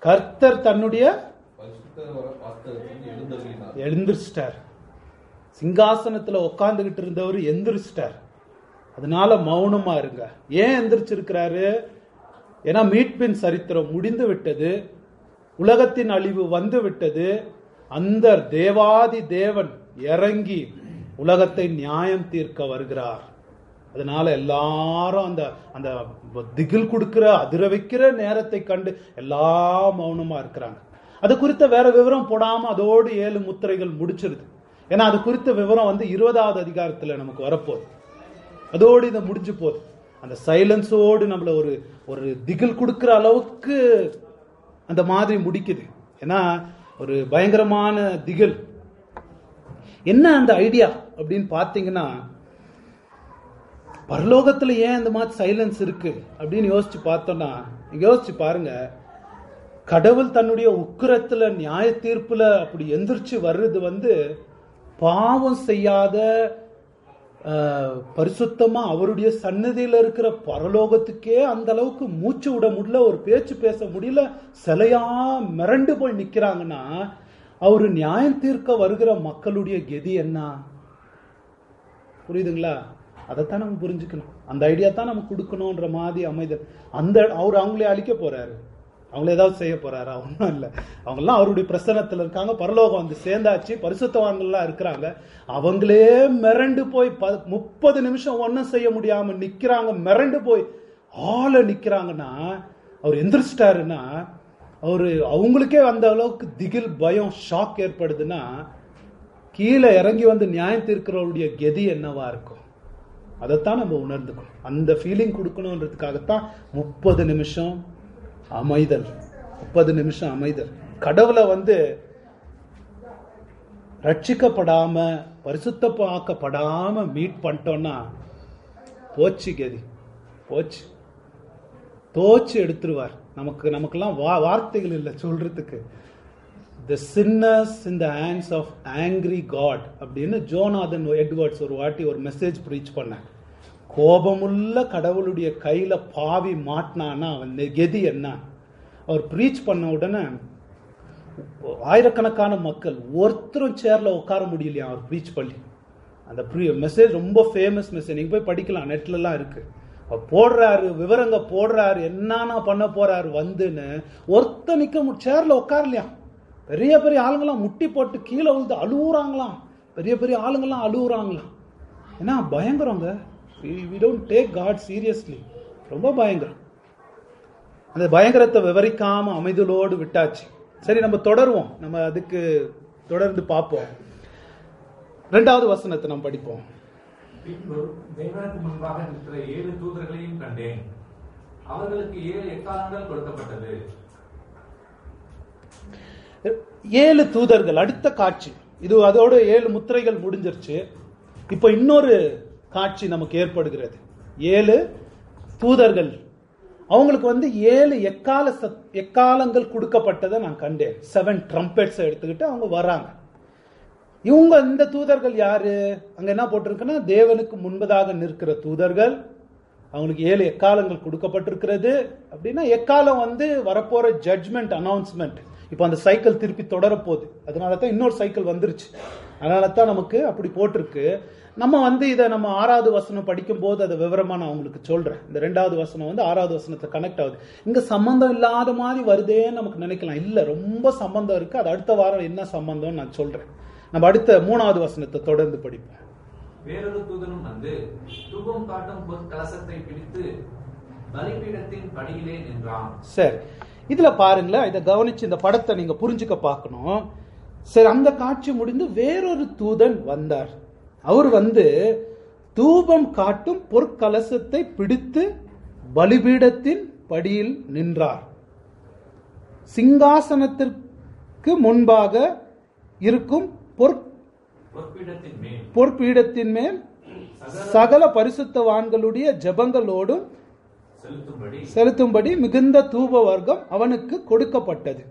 கர்த்தர் தன்னுடைய பரிசுத்த வாஸ்தவத்தில் எழுந்தருளினார் எழுந்திரிச்சிட்டார் சிங்காசனத்துல உட்கார்ந்துகிட்டு இருந்தவர் எந்திரிச்சிட்டார் அதனால மௌனமா இருங்க ஏன் எந்திரிச்சிருக்கிறாரு ஏன்னா மீட்பின் சரித்திரம் முடிந்து விட்டது உலகத்தின் அழிவு வந்து விட்டது அந்த தேவாதி தேவன் இறங்கி உலகத்தை நியாயம் தீர்க்க வருகிறார் அதனால எல்லாரும் அந்த அந்த திகில் கொடுக்கிற அதிர வைக்கிற நேரத்தை கண்டு எல்லா மௌனமா இருக்கிறாங்க அது குறித்த வேற விவரம் போடாம அதோடு ஏழு முத்திரைகள் முடிச்சிருது ஏன்னா அது குறித்த விவரம் வந்து இருபதாவது அதிகாரத்துல நமக்கு வரப்போகுது அதோடு இதை முடிஞ்சு போகுது அந்த சைலன்ஸோடு நம்மள ஒரு ஒரு திகில் கொடுக்கிற அளவுக்கு அந்த மாதிரி முடிக்குது ஏன்னா ஒரு பயங்கரமான திகில் என்ன அந்த ஐடியா அப்படின்னு பார்த்தீங்கன்னா பரலோகத்துல ஏன் இந்த மாதிரி சைலன்ஸ் இருக்கு அப்படின்னு யோசிச்சு பார்த்தோம்னா நீங்க யோசிச்சு பாருங்க கடவுள் தன்னுடைய உக்கிரத்துல நியாய தீர்ப்புல அப்படி எந்திரிச்சு வர்றது வந்து பாவம் செய்யாத அஹ், பரிசுத்தமா அவருடைய சன்னதியில இருக்கிற பரலோகத்துக்கே அந்த அளவுக்கு மூச்சு விட முடியல ஒரு பேச்சு பேச முடியல சிலையா மிரண்டு போய் நிக்கிறாங்கன்னா அவரு நியாயம் தீர்க்க வருகிற மக்களுடைய கெதி என்ன புரியுதுங்களா அதைத்தான் நம்ம புரிஞ்சுக்கணும் அந்த ஐடியா தான் நம்ம கொடுக்கணுன்ற மாதிரி அமைதல் அந்த அவர் அவங்களே அழிக்க போறாரு அவங்கள ஏதாவது செய்ய போறாரா ஒன்றும் இல்லை அவங்கெல்லாம் அவருடைய பிரசனத்தில் இருக்காங்க பரலோகம் வந்து சேர்ந்தாச்சு பரிசுத்தவான்கள்லாம் இருக்கிறாங்க அவங்களே மிரண்டு போய் ப முப்பது நிமிஷம் ஒன்றும் செய்ய முடியாம நிக்கிறாங்க மிரண்டு போய் ஆள நிக்கிறாங்கன்னா அவர் எந்திரிச்சிட்டாருன்னா அவரு அவங்களுக்கே அந்த அளவுக்கு திகில் பயம் ஷாக் ஏற்படுதுன்னா கீழே இறங்கி வந்து நியாயம் தீர்க்கிறவருடைய கெதி என்னவா இருக்கும் அதைத்தான் நம்ம உணர்ந்துக்கணும் அந்த ஃபீலிங் கொடுக்கணுன்றதுக்காகத்தான் முப்பது நிமிஷம் அமைதல் முப்பது நிமிஷம் அமைதல் கடவுளை வந்து ரட்சிக்கப்படாம பரிசுத்தமாக்கப்படாம மீட் பண்ணிட்டோம்னா போச்சு கதி போச்சு தோச்சு எடுத்துருவார் நமக்கு நமக்கெல்லாம் வா வார்த்தைகள் இல்லை சொல்றதுக்கு the sinners in the hands of angry God அப்படின்னு ஜோனாதன் எட்வர்ட்ஸ் ஒரு வாட்டி ஒரு மெசேஜ் ப்ரீச் பண்ணார் கோபமுள்ள கடவுளுடைய கையில பாவி மாட்டினான்னா அவன் கெதி என்ன அவர் ப்ரீச் பண்ண உடனே ஆயிரக்கணக்கான மக்கள் ஒருத்தரும் சேர்ல உட்கார முடியலையா அவர் ப்ரீச் பண்ணி அந்த மெசேஜ் ரொம்ப ஃபேமஸ் மெசேஜ் நீங்க போய் படிக்கலாம் நெட்ல எல்லாம் இருக்கு அவர் போடுறாரு விவரங்க போடுறாரு என்னன்னா பண்ண போறாரு வந்துன்னு ஒருத்த நிக்க சேர்ல உட்காரலையா பெரிய பெரிய ஆளுங்களாம் முட்டி போட்டு கீழே விழுந்து அழுவுறாங்களாம் பெரிய பெரிய ஆளுங்கெல்லாம் அழுவுறாங்களாம் ஏன்னா பயங்கரங்க we don't take God seriously ரொம்ப பயங்கரம் அந்த பயங்கரத்தை விவரிக்காம அமைதலோடு விட்டாச்சு சரி நம்ம தொடருவோம் நம்ம அதுக்கு தொடர்ந்து பார்ப்போம் ரெண்டாவது வசனத்தை நம்ம படிப்போம் பின்பு தேவனுக்கு முன்பாக நிற்கிற ஏழு தூதர்களையும் கண்டேன் அவர்களுக்கு ஏழு எக்காலங்கள் கொடுக்கப்பட்டது ஏழு தூதர்கள் அடுத்த காட்சி இது அதோட ஏழு முத்திரைகள் முடிஞ்சிருச்சு இப்போ இன்னொரு காட்சி நமக்கு ஏற்படுகிறது ஏழு தூதர்கள் அவங்களுக்கு வந்து ஏழு எக்கால சத் எக்காலங்கள் கொடுக்கப்பட்டதை நான் கண்டேன் செவன் ட்ரம்பெட்ஸ் எடுத்துக்கிட்டு அவங்க வராங்க இவங்க இந்த தூதர்கள் யாரு அங்க என்ன போட்டிருக்குன்னா தேவனுக்கு முன்பதாக நிற்கிற தூதர்கள் அவங்களுக்கு ஏழு எக்காலங்கள் கொடுக்கப்பட்டிருக்கிறது அப்படின்னா எக்காலம் வந்து வரப்போற ஜட்ஜ்மெண்ட் அனௌன்ஸ்மெண்ட் இப்போ அந்த சைக்கிள் திருப்பி தொடரப்போகுது அதனால தான் இன்னொரு சைக்கிள் வந்துருச்சு அதனால தான் நமக்கு அப்படி போட்டிருக்கு நம்ம வந்து இதை நம்ம ஆறாவது வசனம் படிக்கும் போது அதை விவரமா நான் உங்களுக்கு சொல்றேன் இந்த ரெண்டாவது வசனம் வந்து ஆறாவது வசனத்தை கனெக்ட் ஆகுது இங்க சம்பந்தம் இல்லாத மாதிரி வருதேன்னு நமக்கு நினைக்கலாம் இல்ல ரொம்ப சம்பந்தம் இருக்கு அது அடுத்த வாரம் என்ன சம்பந்தம்னு நான் சொல்றேன் நம்ம அடுத்த மூணாவது வசனத்தை தொடர்ந்து படிப்போம் வேறொரு தூதனும் வந்து தூபம் காட்டும் பொற்கலசத்தை பிடித்து பலிபீடத்தின் படியிலே நின்றான் சரி இதுல பாருங்களேன் இதை கவனிச்சு இந்த படத்தை நீங்க புரிஞ்சுக்க பார்க்கணும் சரி அந்த காட்சி முடிந்து வேறொரு தூதன் வந்தார் அவர் வந்து தூபம் காட்டும் பொற்கலசத்தை பிடித்து பலிபீடத்தின் படியில் நின்றார் சிங்காசனத்திற்கு முன்பாக இருக்கும் பொற் பொற்பீடத்தின் மேல் பொற்பீடத்தின் மேல் சகல பரிசுத்தவான்களுடைய ஜெபங்களோடும் செலுத்தும்படி செலுத்தும்படி மிகுந்த தூப வர்க்கம் அவனுக்கு கொடுக்கப்பட்டது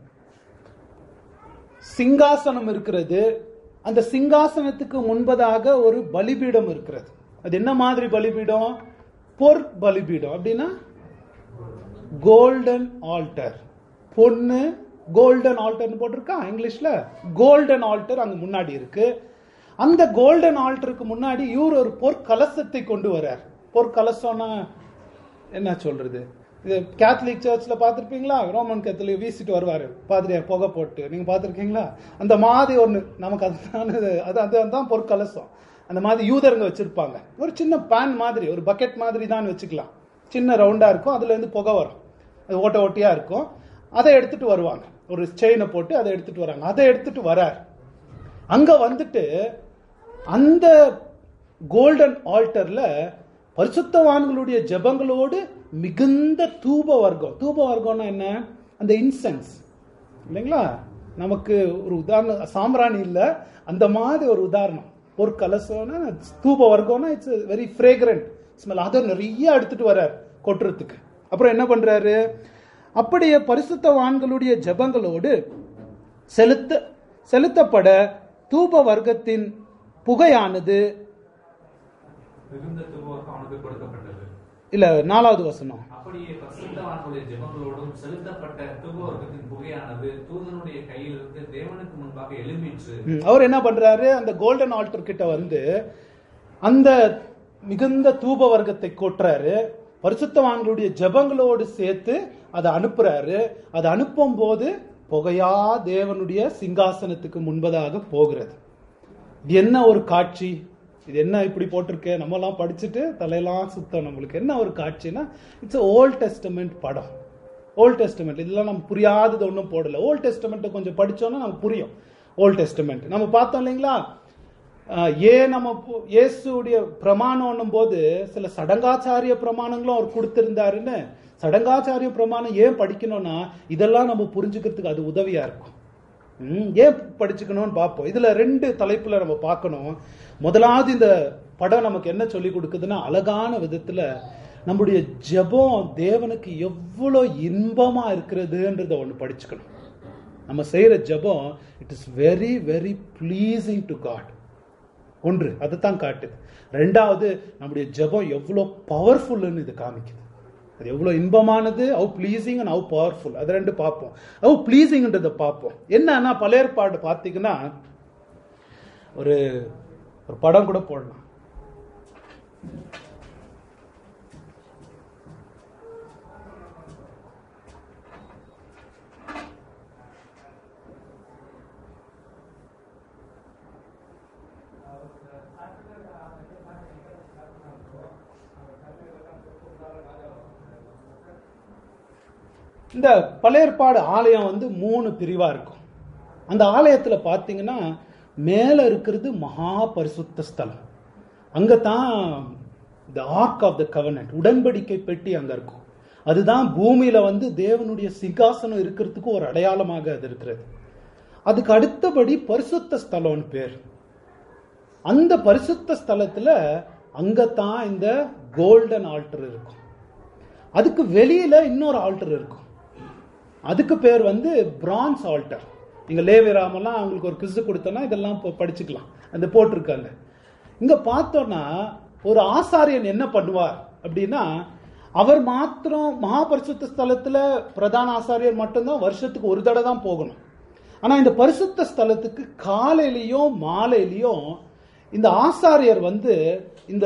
சிங்காசனம் இருக்கிறது அந்த சிங்காசனத்துக்கு முன்பதாக ஒரு பலிபீடம் இருக்கிறது அது என்ன மாதிரி பலிபீடம் பொற் பலிபீடம் அப்படின்னா கோல்டன் ஆல்டர் பொண்ணு கோல்டன் ஆல்டர்னு போட்டிருக்கா இங்கிலீஷ்ல கோல்டன் ஆல்டர் அங்க முன்னாடி இருக்கு அந்த கோல்டன் ஆல்டருக்கு முன்னாடி இவர் ஒரு பொற்கலசத்தை கொண்டு வர்றார் பொற்கலசம்னா என்ன சொல்றது இது கேத்தலிக் சர்ச்ல பார்த்திருப்பீங்களா ரோமன் கேத்தலிக் வீசிட்டு வருவாரு பாதிரியார் புகை போட்டு நீங்க பார்த்திருக்கீங்களா அந்த மாதிரி ஒண்ணு நமக்கு அதுதான் அது அது அதுதான் பொற்கலசம் அந்த மாதிரி யூதருங்க வச்சிருப்பாங்க ஒரு சின்ன பேன் மாதிரி ஒரு பக்கெட் மாதிரி தான் வச்சுக்கலாம் சின்ன ரவுண்டா இருக்கும் அதுல இருந்து புகை வரும் அது ஓட்ட ஓட்டியா இருக்கும் அதை எடுத்துட்டு வருவாங்க ஒரு செயினை போட்டு அதை எடுத்துட்டு வராங்க அதை எடுத்துட்டு வரார் அங்க வந்துட்டு அந்த கோல்டன் ஆல்டர்ல பரிசுத்தவான்களுடைய ஜெபங்களோடு மிகுந்த தூப வர்க்கம் தூப வர்க்கம்னா என்ன அந்த இன்சென்ஸ் இல்லைங்களா நமக்கு ஒரு உதாரணம் சாம்பிராணி இல்ல அந்த மாதிரி ஒரு உதாரணம் ஒரு கலசம்னா தூப வர்க்கம்னா இட்ஸ் வெரி ஃப்ரேக்ரண்ட் ஸ்மெல் அதை நிறைய எடுத்துட்டு வர்றார் கொட்டுறதுக்கு அப்புறம் என்ன பண்றாரு அப்படியே பரிசுத்தவான்களுடைய ஜெபங்களோடு செலுத்த செலுத்தப்பட தூப வர்க்கத்தின் புகையானது மிகுந்த துருவம் அவனுக்கு கொடுக்கப்பட்டது இல்ல நாலாவது வசனம் அப்படியே பரிசுத்தவான்களுடைய ஜெபங்களோடும் செலுத்தப்பட்ட தூபவர்க்கத்தின் புகையானது தூதனுடைய கையிலிருந்து தேவனுக்கு முன்பாக எழும்பிற்று ம், அவர் என்ன பண்றாரு அந்த கோல்டன் ஆல்டர் கிட்ட வந்து அந்த மிகுந்த தூப வர்க்கத்தை கொட்டுறாரு பரிசுத்தவான்களுடைய ஜெபங்களோடு சேர்த்து அதை அனுப்புறாரு அதை அனுப்பும் போது புகையா தேவனுடைய சிங்காசனத்துக்கு முன்பதாக போகிறது இது என்ன ஒரு காட்சி இது என்ன இப்படி போட்டிருக்கே நம்ம எல்லாம் படிச்சுட்டு தலையெல்லாம் சுத்தம் நம்மளுக்கு என்ன ஒரு காட்சினா இட்ஸ் ஓல்ட் டெஸ்டமெண்ட் படம் ஓல்ட் டெஸ்டமெண்ட் இதெல்லாம் நம்ம புரியாதது ஒன்றும் போடல ஓல்ட் டெஸ்டமெண்ட் கொஞ்சம் படிச்சோம்னா நமக்கு புரியும் ஓல்ட் டெஸ்டமெண்ட் நம்ம பார்த்தோம் இல்லைங்களா ஆஹ் ஏன் நம்ம பு- இயேசுடைய பிரமாணம் போது சில சடங்காச்சாரிய பிரமாணங்களும் அவர் கொடுத்திருந்தாருன்னு சடங்காச்சாரிய பிரமாணம் ஏன் படிக்கணும்னா இதெல்லாம் நம்ம புரிஞ்சுக்கிறதுக்கு அது உதவியா இருக்கும் ம், ஏன் படிச்சுக்கணும்னு பார்ப்போம் இதுல ரெண்டு தலைப்புல நம்ம பார்க்கணும் முதலாவது இந்த படம் நமக்கு என்ன சொல்லி கொடுக்குதுன்னா அழகான விதத்துல நம்முடைய ஜெபம் தேவனுக்கு எவ்வளவு இன்பமா இருக்கிறதுன்றத ஒண்ணு படிச்சுக்கணும் நம்ம செய்யற ஜெபம் it is very very pleasing to God ஒன்று அதுதான் காட்டுது ரெண்டாவது நம்முடைய ஜெபம் எவ்வளோ பவர்ஃபுல்லுன்னு இது காமிக்குது அது எவ்வளோ இன்பமானது how pleasing and how powerful அது ரெண்டு பார்ப்போம் ஹவு ப்ளீசிங்ன்றதை பார்ப்போம் என்னன்னா பழையற்பாடு பார்த்தீங்கன்னா ஒரு ஒரு படம் கூட போடலாம் இந்த பழையற்பாடு ஆலயம் வந்து மூணு பிரிவா இருக்கும் அந்த ஆலயத்துல பாத்தீங்கன்னா மேல இருக்கிறது மகா பரிசுத்த ஸ்தலம் அங்க தான் the ark of the covenant உடன்படிக்கை பெட்டி அங்க இருக்கும் அதுதான் பூமியில வந்து தேவனுடைய சிங்காசனம் இருக்கிறதுக்கு ஒரு அடையாளமாக அது இருக்கிறது அதுக்கு அடுத்தபடி பரிசுத்த ஸ்தலம்னு பேர் அந்த பரிசுத்த ஸ்தலத்துல அங்கதான் இந்த கோல்டன் ஆல்டர் இருக்கும் அதுக்கு வெளியில இன்னொரு ஆல்டர் இருக்கும் அதுக்கு பேர் வந்து பிரான்ஸ் ஆல்டர் நீங்க லேவிராமெல்லாம் அவங்களுக்கு ஒரு கிஸ் கொடுத்தோன்னா இதெல்லாம் இப்போ படிச்சுக்கலாம் அந்த போட்டிருக்காங்க இங்க பார்த்தோம்னா ஒரு ஆசாரியன் என்ன பண்ணுவார் அப்படின்னா அவர் மாத்திரம் மகாபரிசுத்த ஸ்தலத்துல பிரதான ஆசாரியர் மட்டும்தான் வருஷத்துக்கு ஒரு தடவை தான் போகணும் ஆனா இந்த பரிசுத்த ஸ்தலத்துக்கு காலையிலயும் மாலையிலயும் இந்த ஆசாரியர் வந்து இந்த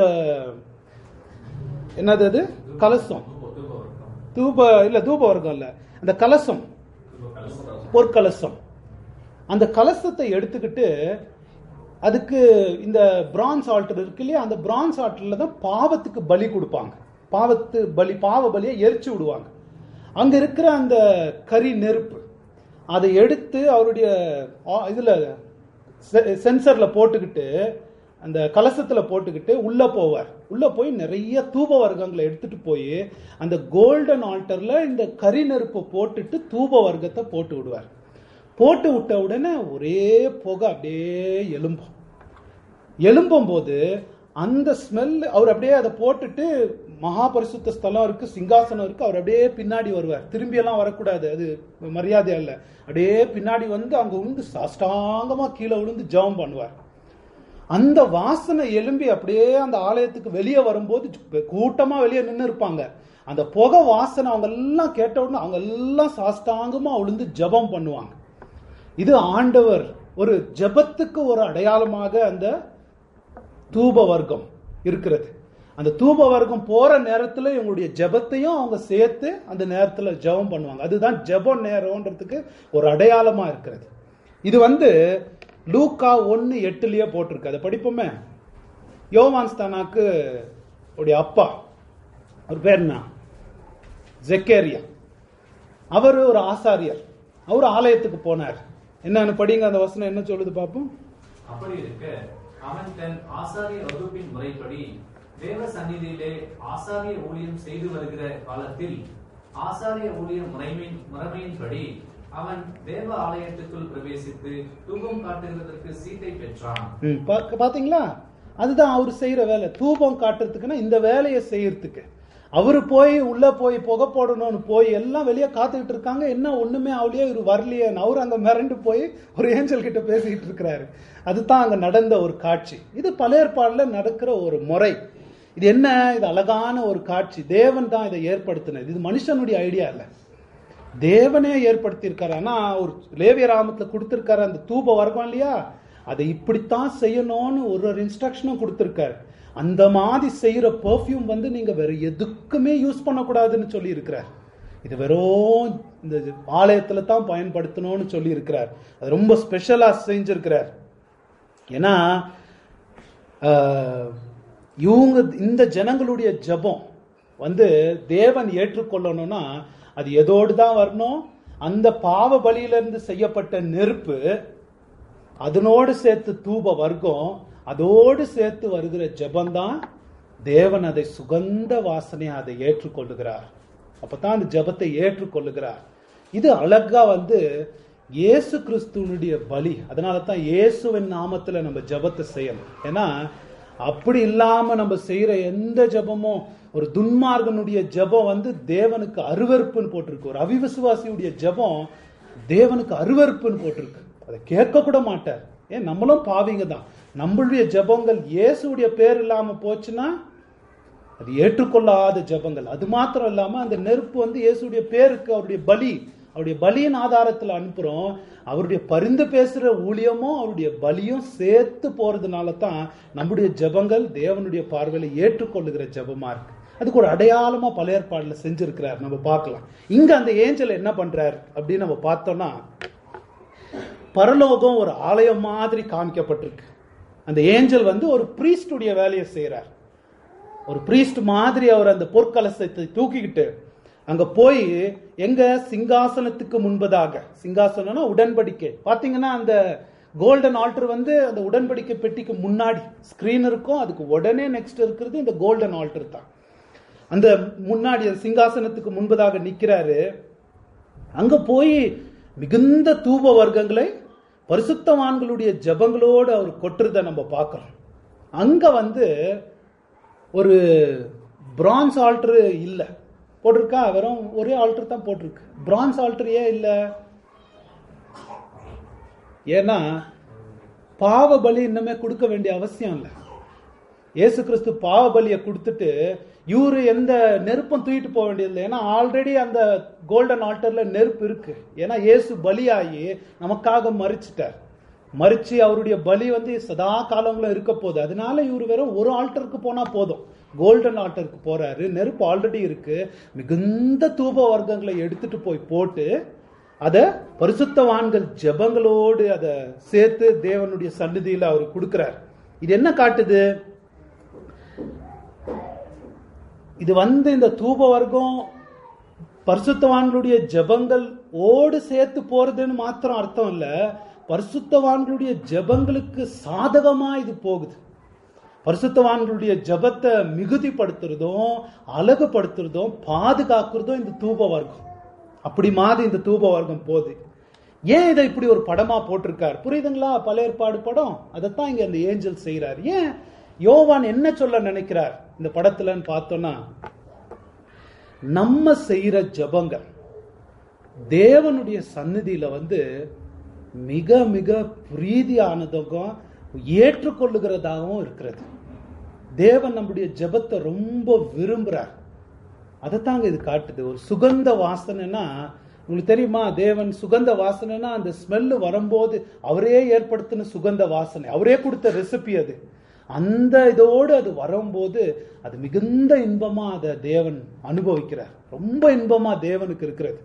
என்னது அது கலசம் தூபவர்க்கம் தூப இல்ல தூப வர்க்கம் இல்ல அந்த கலசம் தூபகலசம் பொற்கலசம் அந்த கலசத்தை எடுத்துக்கிட்டு அதுக்கு இந்த பிரான்ஸ் ஆல்டர் இருக்கு இல்லையா அந்த பிரான்ஸ் ஆல்டர்ல தான் பாவத்துக்கு பலி கொடுப்பாங்க பாவத்து பலி பாவ பலியை எரிச்சு விடுவாங்க அங்க இருக்கிற அந்த கரி நெருப்பு அதை எடுத்து அவருடைய ஆ- இதுல செ- சென்சர்ல போட்டுக்கிட்டு அந்த கலசத்துல போட்டுக்கிட்டு உள்ள போவார் உள்ள போய் நிறைய தூப வர்க்கங்களை எடுத்துட்டு போய் அந்த கோல்டன் ஆல்டர்ல இந்த கரி நெருப்பை போட்டுட்டு தூப வர்க்கத்தை போட்டு விடுவார் போட்டு விட்ட உடனே ஒரே புகை அப்படியே எலும்பும் எழும்பும் போது அந்த ஸ்மெல் அவர் அப்படியே அதை போட்டுட்டு மகா பரிசுத்த ஸ்தலம் இருக்கு சிங்காசனம் இருக்கு அவர் அப்படியே பின்னாடி வருவார் திரும்பி எல்லாம் வரக்கூடாது அது மரியாதை அல்ல அப்படியே பின்னாடி வந்து அங்க விழுந்து சாஷ்டாங்கமா கீழே விழுந்து ஜெபம் பண்ணுவார் அந்த வாசனை எலும்பி அப்படியே அந்த ஆலயத்துக்கு வெளியே வரும்போது கூட்டமா வெளியே நின்று இருப்பாங்க அந்த புகை வாசனை அவங்க எல்லாம் கேட்ட உடனே அவங்க எல்லாம் சாஸ்தாங்கமா விழுந்து ஜெபம் பண்ணுவாங்க இது ஆண்டவர் ஒரு ஜெபத்துக்கு ஒரு அடையாளமாக அந்த தூப வர்க்கம் இருக்கிறது அந்த தூப வர்க்கம் போற நேரத்துல இவங்களுடைய ஜெபத்தையும் அவங்க சேர்த்து அந்த நேரத்துல ஜெபம் பண்ணுவாங்க அதுதான் ஜெப நேரம்ன்றதுக்கு ஒரு அடையாளமா இருக்கிறது இது வந்து லூக்கா ஒன்னு எட்டுலயே போட்டிருக்கு அதை படிப்போமே யோவான் ஸ்தானாக்கு உடைய அப்பா அவர் பேர் என்ன ஜெக்கேரியா அவர் ஒரு ஆசாரியர் அவர் ஆலயத்துக்கு போனார் என்னன்னு படிங்க அந்த வசனம் என்ன சொல்லுது பாப்போம் அப்படி இருக்க அவன் தன் ஆசாரிய வகுப்பின் முறைப்படி தேவ சந்நிதியிலே ஆசாரிய ஊழியம் செய்து வருகிற காலத்தில் ஆசாரிய ஊழிய முறைமையின் முறைமையின்படி அவன் தேவ ஆலயத்துக்குள் பிரவேசித்து தூபம் காட்டுகிறதற்கு சீட்டை பெற்றான் ம், பா- பாத்தீங்களா அதுதான் அவர் செய்யற வேலை தூபம் காட்டுறதுக்குன்னா இந்த வேலையை செய்யறதுக்கு அவரு போய் உள்ள போய் புகை போடணும்னு போய் எல்லாம் வெளியே காத்துக்கிட்டு இருக்காங்க என்ன ஒண்ணுமே அவளையே இவர் வரலையே அவர் அங்க மிரண்டு போய் ஒரு ஏஞ்சல் கிட்ட பேசிக்கிட்டு இருக்கிறாரு அதுதான் அங்க நடந்த ஒரு காட்சி இது பல ஏற்பாடுல நடக்கிற ஒரு முறை இது என்ன இது அழகான ஒரு காட்சி தேவன் தான் இதை ஏற்படுத்தினது இது மனுஷனுடைய ஐடியா இல்லை தேவனே ஏற்படுத்தியிருக்காரு ஆனா ஒரு லேவிய ராமத்துல கொடுத்திருக்காரு அந்த தூப வர்க்கம் இல்லையா அதை இப்படித்தான் செய்யணும்னு ஒரு ஒரு இன்ஸ்ட்ரக்ஷனும் கொடுத்திருக்காரு அந்த மாதிரி செய்யற பெர்ஃப்யூம் வந்து நீங்க வேற எதுக்குமே யூஸ் பண்ணக்கூடாதுன்னு சொல்லி இருக்கிறார் இது வெறும் இந்த ஆலயத்துல தான் பயன்படுத்தணும்னு சொல்லி இருக்கிறார் அது ரொம்ப ஸ்பெஷலா செஞ்சிருக்கிறார் ஏன்னா ஆஹ், இவங்க இந்த ஜனங்களுடைய ஜெபம் வந்து தேவன் ஏற்றுக்கொள்ளணும்னா அது எதோடு தான் வரணும் அந்த பாவ பலியிலிருந்து செய்யப்பட்ட நெருப்பு அதனோடு சேர்த்து தூப வர்க்கம் அதோடு சேர்த்து வருகிற ஜெபம்தான் தேவன் அதை சுகந்த வாசனை அதை ஏற்றுக்கொள்ளுகிறார் அப்பதான் அந்த ஜெபத்தை ஏற்றுக்கொள்ளுகிறார் இது அழகா வந்து இயேசு கிறிஸ்துவனுடைய பலி அதனால தான் இயேசுவின் நாமத்துல நம்ம ஜெபத்தை செய்யணும் ஏன்னா அப்படி இல்லாம நம்ம செய்யற எந்த ஜெபமும் ஒரு துன்மார்கனுடைய ஜெபம் வந்து தேவனுக்கு அருவருப்புன்னு போட்டிருக்கு ஒரு அவிவிசுவாசியுடைய ஜெபம் தேவனுக்கு அருவருப்புன்னு போட்டிருக்கு அதை கேட்க கூட மாட்டார் ஏன் நம்மளும் பாவிங்க தான் நம்மளுடைய ஜெபங்கள் இயேசுடைய பேர் இல்லாம போச்சுன்னா அது ஏற்றுக்கொள்ளாத ஜெபங்கள் அது மாத்திரம் இல்லாம அந்த நெருப்பு வந்து இயேசுடைய பேருக்கு அவருடைய பலி அவருடைய பலியின் ஆதாரத்துல அனுப்புறோம் அவருடைய பரிந்து பேசுற ஊழியமும் அவருடைய பலியும் சேர்த்து போறதுனால தான் நம்முடைய ஜெபங்கள் தேவனுடைய பார்வையில ஏற்றுக்கொள்ளுகிற ஜெபமா இருக்கு அதுக்கு ஒரு அடையாளமா பல ஏற்பாடுல செஞ்சிருக்கிறார் நம்ம பார்க்கலாம் இங்க அந்த ஏஞ்சல் என்ன பண்றார் அப்படின்னு நம்ம பார்த்தோம்னா பரலோகம் ஒரு ஆலயம் மாதிரி காமிக்கப்பட்டிருக்கு அந்த ஏஞ்சல் வந்து ஒரு பிரீஸ்டுடைய வேலையை செய்றார் ஒரு பிரீஸ்ட் மாதிரி அவர் அந்த பொற்கலசத்தை தூக்கிக்கிட்டு அங்க போய் எங்க சிங்காசனத்துக்கு முன்பதாக சிங்காசனம்னா உடன்படிக்கை பாத்தீங்கன்னா அந்த கோல்டன் ஆல்டர் வந்து அந்த உடன்படிக்கை பெட்டிக்கு முன்னாடி ஸ்கிரீன் இருக்கும் அதுக்கு உடனே நெக்ஸ்ட் இருக்கிறது இந்த கோல்டன் ஆல்டர் தான் அந்த முன்னாடி அந்த சிங்காசனத்துக்கு முன்பதாக நிக்கிறாரு அங்க போய் மிகுந்த தூப வர்க்கங்களை பரிசுத்தவான்களுடைய ஜெபங்களோடு அவர் கொட்டுறதை நம்ம பார்க்கிறோம் அங்க வந்து ஒரு பிரான்ஸ் ஆல்டர் இல்ல போட்டிருக்கா வெறும் ஒரே ஆல்டர் தான் போட்டிருக்கு பிரான்ஸ் ஆல்டர் ஏன் இல்ல ஏன்னா பாவ பலி இன்னுமே கொடுக்க வேண்டிய அவசியம் இல்லை இயேசு கிறிஸ்து பாவ பலியை கொடுத்துட்டு இவரு எந்த நெருப்பும் தூக்கிட்டு போக வேண்டியதில்லை ஏன்னா ஆல்ரெடி அந்த கோல்டன் ஆல்டர்ல நெருப்பு இருக்கு ஏன்னா இயேசு பலியாகி நமக்காக மறிச்சிட்டார் மறிச்சு அவருடைய பலி வந்து சதா காலங்களும் இருக்க போகுது அதனால இவர் வெறும் ஒரு ஆல்டருக்கு போனா போதும் கோல்டன் ஆல்டருக்கு போறாரு நெருப்பு ஆல்ரெடி இருக்கு மிகுந்த தூப வர்க்கங்களை எடுத்துட்டு போய் போட்டு அத பரிசுத்தவான்கள் ஜெபங்களோடு அதை சேர்த்து தேவனுடைய சந்நிதியில அவர் கொடுக்கிறார் இது என்ன காட்டுது இது வந்து இந்த தூப வர்க்கம் பரிசுத்தவான்களுடைய ஜெபங்கள் ஓடு சேர்த்து போறதுன்னு மாத்திரம் அர்த்தம் இல்ல பரிசுத்தவான்களுடைய ஜெபங்களுக்கு சாதகமா இது போகுது பரிசுத்தவான்களுடைய ஜெபத்தை மிகுதிப்படுத்துறதும் அழகுபடுத்துறதும் பாதுகாக்கிறதும் இந்த தூப வர்க்கம் அப்படி மாதிரி இந்த தூப வர்க்கம் போகுது ஏன் இதை இப்படி ஒரு படமா போட்டிருக்கார் புரியுதுங்களா பல ஏற்பாடு படம் அதைத்தான் இங்க அந்த ஏஞ்சல் செய்யறார் ஏன் யோவான் என்ன சொல்ல நினைக்கிறார் இந்த படத்துலன்னு பார்த்தோம்னா நம்ம செய்யற ஜபங்கள் தேவனுடைய சந்நிதியில வந்து மிக மிக பிரீதியானதும் ஏற்றுக்கொள்ளுகிறதாகவும் இருக்கிறது தேவன் நம்முடைய ஜெபத்தை ரொம்ப விரும்புறார் அதைத்தாங்க இது காட்டுது ஒரு சுகந்த வாசனைனா உங்களுக்கு தெரியுமா தேவன் சுகந்த வாசனைனா அந்த ஸ்மெல்லு வரும்போது அவரே ஏற்படுத்தின சுகந்த வாசனை அவரே கொடுத்த ரெசிபி அது அந்த இதோடு அது வரும்போது அது மிகுந்த இன்பமா அதை தேவன் அனுபவிக்கிறார் ரொம்ப இன்பமா தேவனுக்கு இருக்கிறது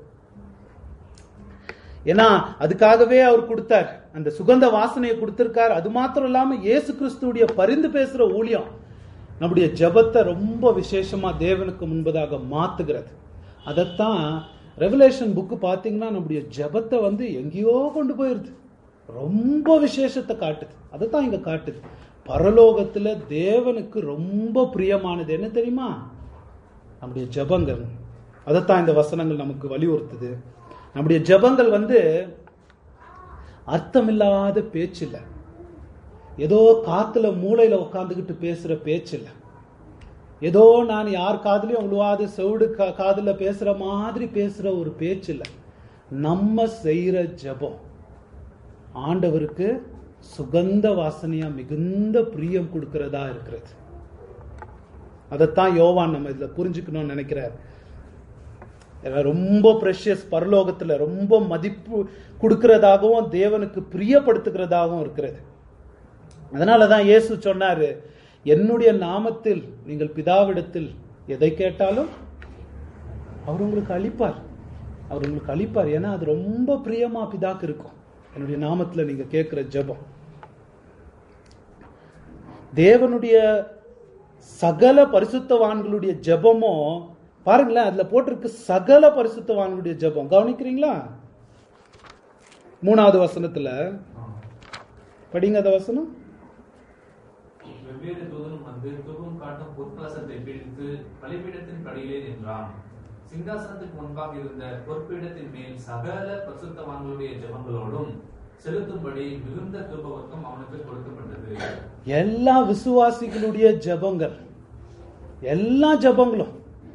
ஏன்னா அதுக்காகவே அவர் கொடுத்தார் அந்த சுகந்த வாசனையை கொடுத்திருக்கார் அது மாத்திரம் இல்லாம இயேசு கிறிஸ்துடைய பரிந்து பேசுற ஊழியம் நம்முடைய ஜெபத்தை ரொம்ப விசேஷமா தேவனுக்கு முன்பதாக மாத்துகிறது அதைத்தான் ரெவலேஷன் புக்கு பார்த்தீங்கன்னா நம்முடைய ஜெபத்தை வந்து எங்கேயோ கொண்டு போயிருது ரொம்ப விசேஷத்தை காட்டுது அதைத்தான் இங்க காட்டுது பரலோகத்துல தேவனுக்கு ரொம்ப பிரியமானது என்ன தெரியுமா நம்முடைய ஜெபங்கள் அதைத்தான் இந்த வசனங்கள் நமக்கு வலியுறுத்துது நம்முடைய ஜெபங்கள் வந்து அர்த்தமில்லாத பேச்சு இல்லை ஏதோ காத்துல மூளையில உட்காந்துக்கிட்டு பேசுற பேச்சு இல்லை ஏதோ நான் யார் காதுலயும் அவ்வளவாது செவிடு கா- காதுல பேசுற மாதிரி பேசுற ஒரு பேச்சு இல்லை நம்ம செய்யற ஜெபம் ஆண்டவருக்கு சுகந்த வாசனையா மிகுந்த பிரியம் கொடுக்கிறதா இருக்கிறது அதைத்தான் யோவான் நம்ம இதுல புரிஞ்சுக்கணும்னு நினைக்கிறார் ஏன்னா ரொம்ப ப்ரெஷியஸ் பரலோகத்துல ரொம்ப மதிப்பு கொடுக்கிறதாகவும் தேவனுக்கு பிரியப்படுத்துகிறதாகவும் இருக்கிறது அதனாலதான் இயேசு சொன்னாரு என்னுடைய நாமத்தில் நீங்கள் பிதாவிடத்தில் எதை கேட்டாலும் அவர் உங்களுக்கு அளிப்பார் அவர் உங்களுக்கு அளிப்பார் ஏன்னா அது ரொம்ப பிரியமா பிதாக்கு இருக்கும் என்னுடைய நாமத்துல நீங்க கேட்கிற ஜெபம் தேவனுடைய சகல பரிசுத்தவான்களுடைய ஜெபமும் பாருங்களேன் அதுல போட்டிருக்கு சகல பரிசுத்தவான்களுடைய ஜெபம் கவனிக்கிறீங்களா மூணாவது வசனத்துல படிங்க அந்த வசனம் வெவ்வேறு தூதனும் வந்து தூபம் காட்டும் பொற்கலசத்தை பிடித்து பலிபீடத்தின் படியிலே நின்றான் சிங்காசனத்துக்கு முன்பாக இருந்த பொற்பீடத்தின் மேல் சகல பரிசுத்தவான்களுடைய ஜெபங்களோடும் செலுத்தும்படி மிகுந்த தூபவர்க்கம் அவனுக்கு கொடுக்கப்பட்டது எல்லா விசுவாசிகளுடைய ஜெபங்கள் எல்லா ஜெபங்களும்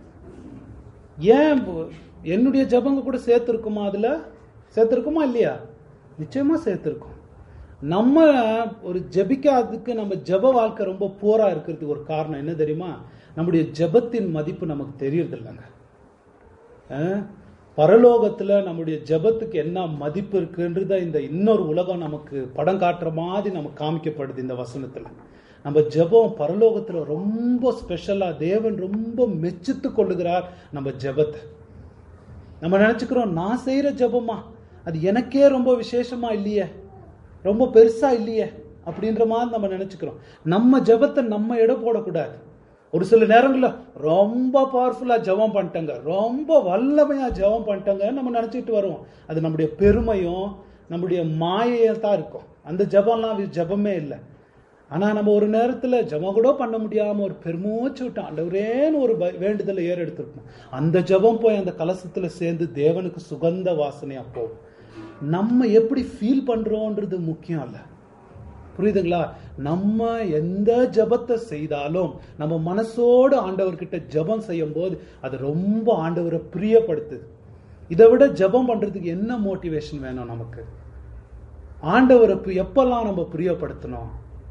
ஏன் பு- என்னுடைய ஜெபங்க கூட சேர்த்திருக்குமா அதுல சேர்த்திருக்குமா இல்லையா நிச்சயமா சேர்த்திருக்கும் நம்ம ஒரு ஜெபிக்காததுக்கு நம்ம ஜெப வாழ்க்கை ரொம்ப போரா இருக்கிறதுக்கு ஒரு காரணம் என்ன தெரியுமா நம்முடைய ஜெபத்தின் மதிப்பு நமக்கு தெரியறது இல்லைங்க அஹ், பரலோகத்துல நம்முடைய ஜெபத்துக்கு என்ன மதிப்பு இருக்குன்றத இந்த இன்னொரு உலகம் நமக்கு படம் காட்டுற மாதிரி நமக்கு காமிக்கப்படுது இந்த வசனத்துல நம்ம ஜெபம் பரலோகத்துல ரொம்ப ஸ்பெஷலா தேவன் ரொம்ப மெச்சித்து கொள்ளுகிறார் நம்ம ஜெபத்தை நம்ம நினைச்சுக்கிறோம் நான் செய்யற ஜெபமா அது எனக்கே ரொம்ப விசேஷமா இல்லையே ரொம்ப பெருசா இல்லையே அப்படின்ற மாதிரி நம்ம நினைச்சுக்கிறோம் நம்ம ஜெபத்தை நம்ம எடை போடக்கூடாது ஒரு சில நேரங்கள்ல ரொம்ப பவர்ஃபுல்லா ஜெபம் பண்ணிட்டாங்க ரொம்ப வல்லமையா ஜெபம் பண்ணிட்டாங்க நம்ம நினைச்சிட்டு வருவோம் அது நம்முடைய பெருமையும் நம்முடைய மாயையா தான் இருக்கும் அந்த ஜெபம்லாம் வி- ஜெபமே இல்லை ஆனா நம்ம ஒரு நேரத்துல ஜெபம் கூட பண்ண முடியாம ஒரு பெருமூச்சு விட்டோம் ஆண்டவரேன்னு ஒரு ப- வேண்டுதலை ஏற எடுத்திருப்போம் அந்த ஜெபம் போய் அந்த கலசத்துல சேர்ந்து தேவனுக்கு சுகந்த வாசனையா போகும் நம்ம எப்படி ஃபீல் பண்றோன்றது முக்கியம் இல்ல புரியுதுங்களா நம்ம எந்த ஜெபத்தை செய்தாலும் நம்ம மனசோடு ஆண்டவர்கிட்ட ஜெபம் செய்யும் போது அது ரொம்ப ஆண்டவரை பிரியப்படுத்துது இதை விட ஜெபம் பண்றதுக்கு என்ன மோட்டிவேஷன் வேணும் நமக்கு ஆண்டவரை பி- எப்பெல்லாம் நம்ம பிரியப்படுத்தணும்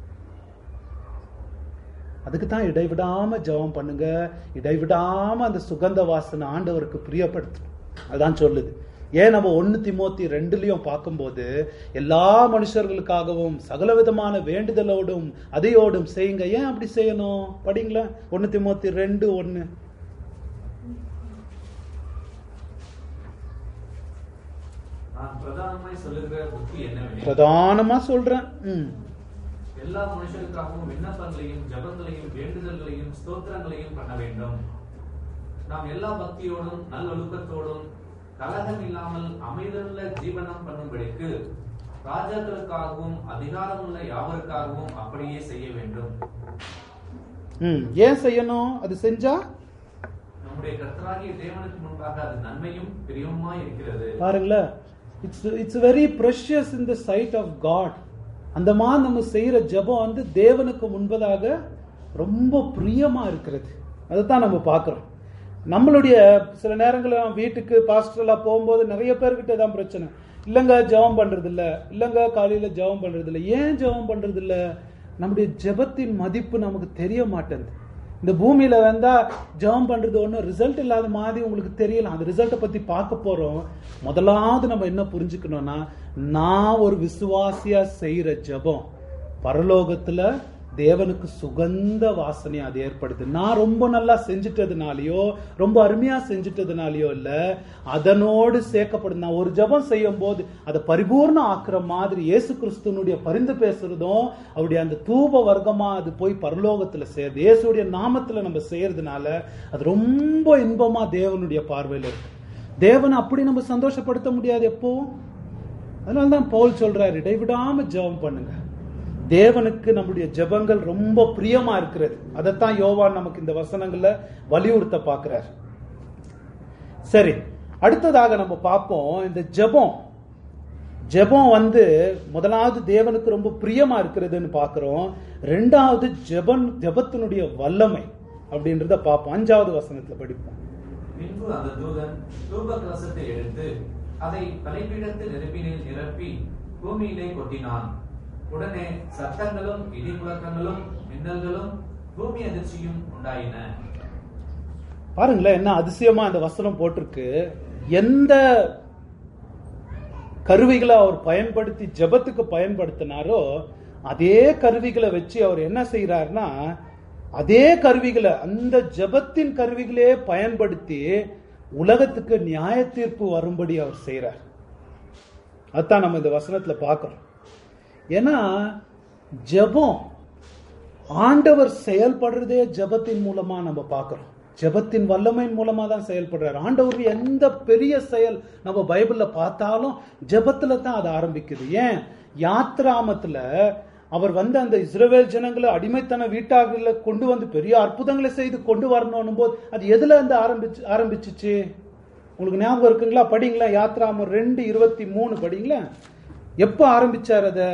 அதுக்கு தான் இடைவிடாம ஜெபம் பண்ணுங்க இடைவிடாம அந்த சுகந்த வாசனை ஆண்டவருக்கு பிரியப்படுத்தணும் அதான் சொல்லுது ஏன் நம்ம ஒன்னு திமோத்தி ரெண்டுலயும் பார்க்கும்போது எல்லா மனுஷர்களுக்காகவும் சகல விதமான வேண்டுதலோடும் அதையோடும் செய்யுங்க ஏன் அப்படி செய்யணும் படிங்களா ஒன்னு திமோத்தி ரெண்டு ஒன்னு நான் பிரதானமாய் சொல்லுகிற புத்தி என்னவெனில் பிரதானமா சொல்றேன் ம் எல்லா மனுஷருக்காகவும் விண்ணப்பங்களையும் ஜெபங்களையும் வேண்டுதல்களையும் ஸ்தோத்திரங்களையும் பண்ண வேண்டும் நாம் எல்லா பக்தியோடும் நல்லொழுக்கத்தோடும் கலகம் இல்லாமல் அமைதலுள்ள ஜீவனம் பண்ணும்படிக்கு ராஜாக்களுக்காகவும் அதிகாரமுள்ள யாவருக்காகவும் அப்படியே செய்ய வேண்டும் ம் ஏன் செய்யணும் அது செஞ்சா நம்முடைய கர்த்தராகிய தேவனுக்கு முன்பாக அது நன்மையும் பிரியமுமாய் இருக்கிறது பாருங்களேன் it's it's very precious in the sight of God அந்த மாதிரி நம்ம செய்யற ஜெபம் வந்து தேவனுக்கு முன்பதாக ரொம்ப பிரியமா இருக்கிறது அதைத்தான் நம்ம பார்க்கிறோம் நம்மளுடைய சில நேரங்களில் நம்ம வீட்டுக்கு பாஸ்டர்லாம் போகும்போது நிறைய பேர்கிட்ட தான் பிரச்சனை இல்லைங்க ஜெபம் பண்றது இல்ல இல்லைங்க காலையில ஜெபம் பண்றது இல்ல ஏன் ஜெபம் பண்றது இல்ல நம்முடைய ஜெபத்தின் மதிப்பு நமக்கு தெரிய மாட்டேங்குது இந்த பூமியில வந்தா ஜெபம் பண்றது ஒன்றும் ரிசல்ட் இல்லாத மாதிரி உங்களுக்கு தெரியலாம் அந்த ரிசல்ட்டை பத்தி பார்க்க போறோம் முதலாவது நம்ம என்ன புரிஞ்சுக்கணும்னா நான் ஒரு விசுவாசியா செய்யற ஜெபம் பரலோகத்துல தேவனுக்கு சுகந்த வாசனை அது ஏற்படுது நான் ரொம்ப நல்லா செஞ்சுட்டதுனாலயோ ரொம்ப அருமையா செஞ்சுட்டதுனாலயோ இல்ல அதனோடு சேர்க்கப்படும் நான் ஒரு ஜெபம் செய்யும் போது அதை பரிபூர்ணம் ஆக்குற மாதிரி இயேசு கிறிஸ்துவனுடைய பரிந்து பேசுறதும் அவருடைய அந்த தூப வர்க்கமா அது போய் பரலோகத்துல சேருது இயேசுடைய நாமத்துல நம்ம செய்யறதுனால அது ரொம்ப இன்பமா தேவனுடைய பார்வையில இருக்கு தேவனை அப்படி நம்ம சந்தோஷப்படுத்த முடியாது எப்பவும் அதனால தான் பவுல் சொல்றாரு இடைவிடாம ஜெபம் பண்ணுங்க தேவனுக்கு நம்முடைய ஜெபங்கள் ரொம்ப பிரியமா இருக்கிறது அதைத்தான் யோவான் நமக்கு இந்த வசனங்கள்ல வலியுறுத்த பார்க்கிறார் சரி அடுத்ததாக நம்ம பார்ப்போம் இந்த ஜெபம் ஜெபம் வந்து முதலாவது தேவனுக்கு ரொம்ப பிரியமா இருக்கிறதுன்னு பார்க்கிறோம் ரெண்டாவது ஜெபன் ஜெபத்தினுடைய வல்லமை அப்படின்றத பார்ப்போம் அஞ்சாவது வசனத்துல படிப்போம் பின்பு அந்த தூதன் தூப கலசத்தை எடுத்து அதை பலிபீடத்து நெருப்பினில் நிரப்பி பூமியிலே கொட்டினான் உடனே சத்தங்களும் இடி முழக்கங்களும் மின்னல்களும் பூமி அதிர்ச்சியும் உண்டாயின பாருங்களேன் என்ன அதிசயமா அந்த வசனம் போட்டிருக்கு எந்த கருவிகளை அவர் பயன்படுத்தி ஜெபத்துக்கு பயன்படுத்தினாரோ அதே கருவிகளை வச்சு அவர் என்ன செய்யறாருன்னா அதே கருவிகளை அந்த ஜெபத்தின் கருவிகளே பயன்படுத்தி உலகத்துக்கு நியாய தீர்ப்பு வரும்படி அவர் செய்யறார் அதான் நம்ம இந்த வசனத்துல பார்க்கிறோம் ஏன்னா ஜெபம் ஆண்டவர் செயல்படுறதே ஜெபத்தின் மூலமா நம்ம பார்க்கிறோம் ஜெபத்தின் வல்லமையின் மூலமா தான் செயல்படுறாரு ஆண்டவர் எந்த பெரிய செயல் நம்ம பைபிள்ல பார்த்தாலும் ஜெபத்துல தான் அது ஆரம்பிக்குது ஏன் யாத்ராமத்துல அவர் வந்து அந்த இஸ்ரவேல் ஜனங்களை அடிமைத்தன வீட்டாகல கொண்டு வந்து பெரிய அற்புதங்களை செய்து கொண்டு வரணும் போது அது எதுல இருந்து ஆரம்பிச்சு ஆரம்பிச்சுச்சு உங்களுக்கு ஞாபகம் இருக்குங்களா படிங்களா யாத்ராமம் ரெண்டு இருபத்தி மூணு படிங்களா எப்ப ஆரம்பிச்சார் அதை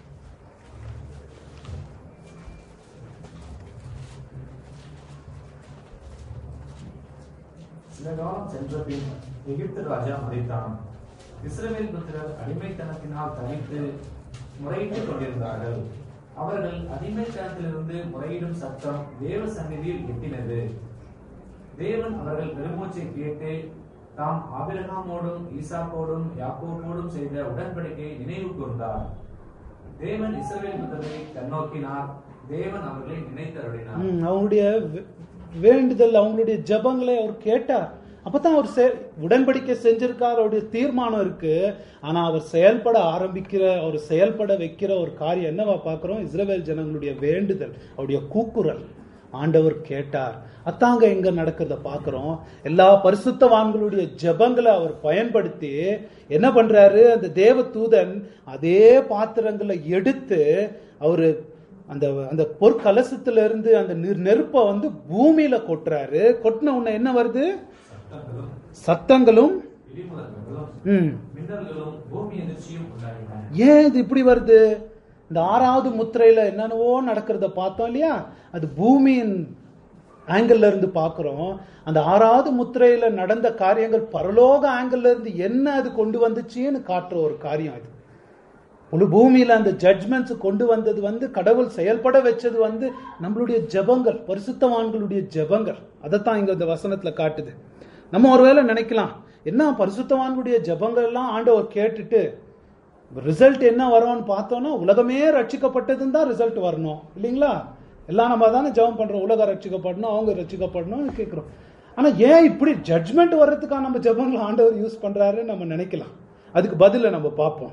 சில காலம் சென்ற பின் எகிப்து ராஜா மறித்தான் இஸ்ரவேல் புத்திரர் அடிமைத்தனத்தினால் தனித்து முறையிட்டுக் கொண்டிருந்தார்கள் அவர்கள் அடிமைத்தனத்திலிருந்து முறையிடும் சத்தம் தேவ சந்நிதியில் எட்டினது தேவன் அவர்கள் பெருமூச்சை கேட்டு தாம் ஆபிரகாமோடும் ஈசாக்கோடும் யாக்கோபோடும் செய்த உடன்படிக்கையை நினைவு கூர்ந்தார் தேவன் இஸ்ரவேல் புத்திரரை கண்ணோக்கினார் தேவன் அவர்களை நினைத்தருளினார் ம், அவங்களுடைய வே- வேண்டுதல் அவங்களுடைய ஜெபங்களை அவர் கேட்டார் அப்பதான் அவர் செ- உடன்படிக்கை செஞ்சிருக்கார் அவருடைய தீர்மானம் இருக்கு ஆனா அவர் செயல்பட ஆரம்பிக்கிற அவர் செயல்பட வைக்கிற ஒரு காரியம் என்னவா பார்க்கிறோம் இஸ்ரவேல் ஜனங்களுடைய வேண்டுதல் அவருடைய கூக்குரல் ஆண்டவர் கேட்டார் அத்தாங்க எங்க நடக்கிறத பார்க்கிறோம் எல்லா பரிசுத்தவான்களுடைய ஜெபங்களை அவர் பயன்படுத்தி என்ன பண்றாரு அந்த தேவ தூதன் அதே பாத்திரங்களை எடுத்து அவரு அந்த அந்த பொற்கலசத்துல இருந்து அந்த நெ- நெருப்பை வந்து பூமியில கொட்டுறாரு கொட்டின உடனே என்ன வருது சத்தங்களும் சத்தங்களும் இடிமுழக்கங்களும் ம், மின்னல்களும் பூமி அதிர்ச்சியும் உண்டாயின ஏன் இது இப்படி வருது இந்த ஆறாவது முத்திரையில என்னென்னவோ நடக்கிறத பார்த்தோம் இல்லையா அது பூமியின் ஆங்கிள் இருந்து பார்க்கிறோம் அந்த ஆறாவது முத்திரையில நடந்த காரியங்கள் பரலோக ஆங்கிள் இருந்து என்ன அது கொண்டு வந்துச்சுன்னு காட்டுற ஒரு காரியம் அது முழு பூமியில அந்த ஜட்ஜ்மெண்ட்ஸ் கொண்டு வந்தது வந்து கடவுள் செயல்பட வச்சது வந்து நம்மளுடைய ஜெபங்கள் பரிசுத்தவான்களுடைய ஜெபங்கள் அதைத்தான் இங்க இந்த வசனத்துல காட்டுது நம்ம ஒருவேளை நினைக்கலாம் என்ன பரிசுத்தவான்களுடைய ஜெபங்கள் எல்லாம் ஆண்டவர் கேட்டுட்டு ரிசல்ட் என்ன வரும்னு பார்த்தோம்னா உலகமே ரட்சிக்கப்பட்டதுன்னு தான் ரிசல்ட் வரணும் இல்லைங்களா எல்லாம் நம்ம தானே ஜெபம் பண்றோம் உலகம் ரட்சிக்கப்படணும் அவங்க ரட்சிக்கப்படணும்னு கேட்கிறோம் ஆனா ஏன் இப்படி ஜட்ஜ்மெண்ட் வர்றதுக்காக நம்ம ஜெபங்களை ஆண்டவர் யூஸ் பண்றாருன்னு நம்ம நினைக்கலாம் அதுக்கு பதில நம்ம பார்ப்போம்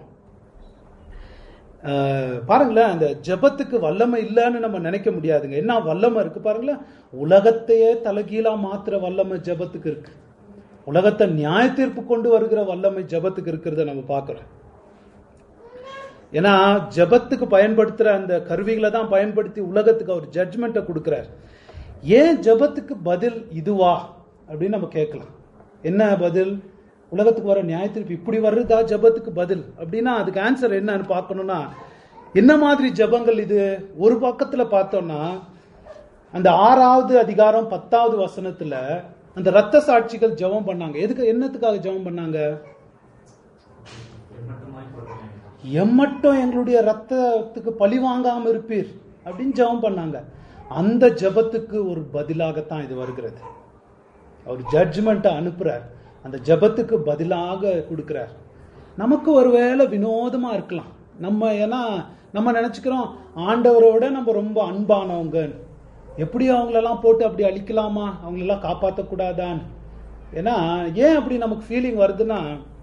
அஹ், பாருங்களேன் அந்த ஜெபத்துக்கு வல்லமை இல்லைன்னு நம்ம நினைக்க முடியாதுங்க என்ன வல்லமை இருக்கு பாருங்களேன் உலகத்தையே தலைகீழா மாத்துற வல்லமை ஜெபத்துக்கு இருக்கு உலகத்தை நியாய தீர்ப்பு கொண்டு வருகிற வல்லமை ஜெபத்துக்கு இருக்கிறத நம்ம பார்க்கிறோம் ஏன்னா ஜெபத்துக்கு பயன்படுத்துற அந்த கருவிகளை தான் பயன்படுத்தி உலகத்துக்கு அவர் ஜட்ஜ்மெண்ட்டை கொடுக்கிறார் ஏன் ஜெபத்துக்கு பதில் இதுவா அப்படின்னு நம்ம கேட்கலாம் என்ன பதில் உலகத்துக்கு வர நியாய தீர்ப்பு இப்படி வர்றதா ஜெபத்துக்கு பதில் அப்படின்னா அதுக்கு ஆன்சர் என்னன்னு பார்க்கணும்னா என்ன மாதிரி ஜெபங்கள் இது ஒரு பக்கத்துல பார்த்தோம்னா அந்த ஆறாவது அதிகாரம் பத்தாவது வசனத்துல அந்த ரத்த சாட்சிகள் ஜெபம் பண்ணாங்க எதுக்கு என்னத்துக்காக ஜெபம் பண்ணாங்க எம்மட்டுமாய் கொடுக்கிறேன் எம்மட்டும் எங்களுடைய ரத்தத்துக்கு பழி வாங்காம இருப்பீர் அப்படின்னு ஜெபம் பண்ணாங்க அந்த ஜெபத்துக்கு ஒரு பதிலாகத்தான் இது வருகிறது அவர் ஜட்ஜ்மெண்ட்டை அனுப்புறார் அந்த ஜெபத்துக்கு பதிலாக கொடுக்கிறார் நமக்கு ஒருவேளை வினோதமா இருக்கலாம் நம்ம ஏன்னா நம்ம நினைச்சுக்கிறோம் ஆண்டவரோட நம்ம ரொம்ப அன்பானவங்க எப்படி அவங்களெல்லாம் போட்டு அப்படி அழிக்கலாமா அவங்களெல்லாம் காப்பாற்றக்கூடாதான்னு ஏன்னா ஏன் அப்படி நமக்கு ஃபீலிங் வருதுன்னா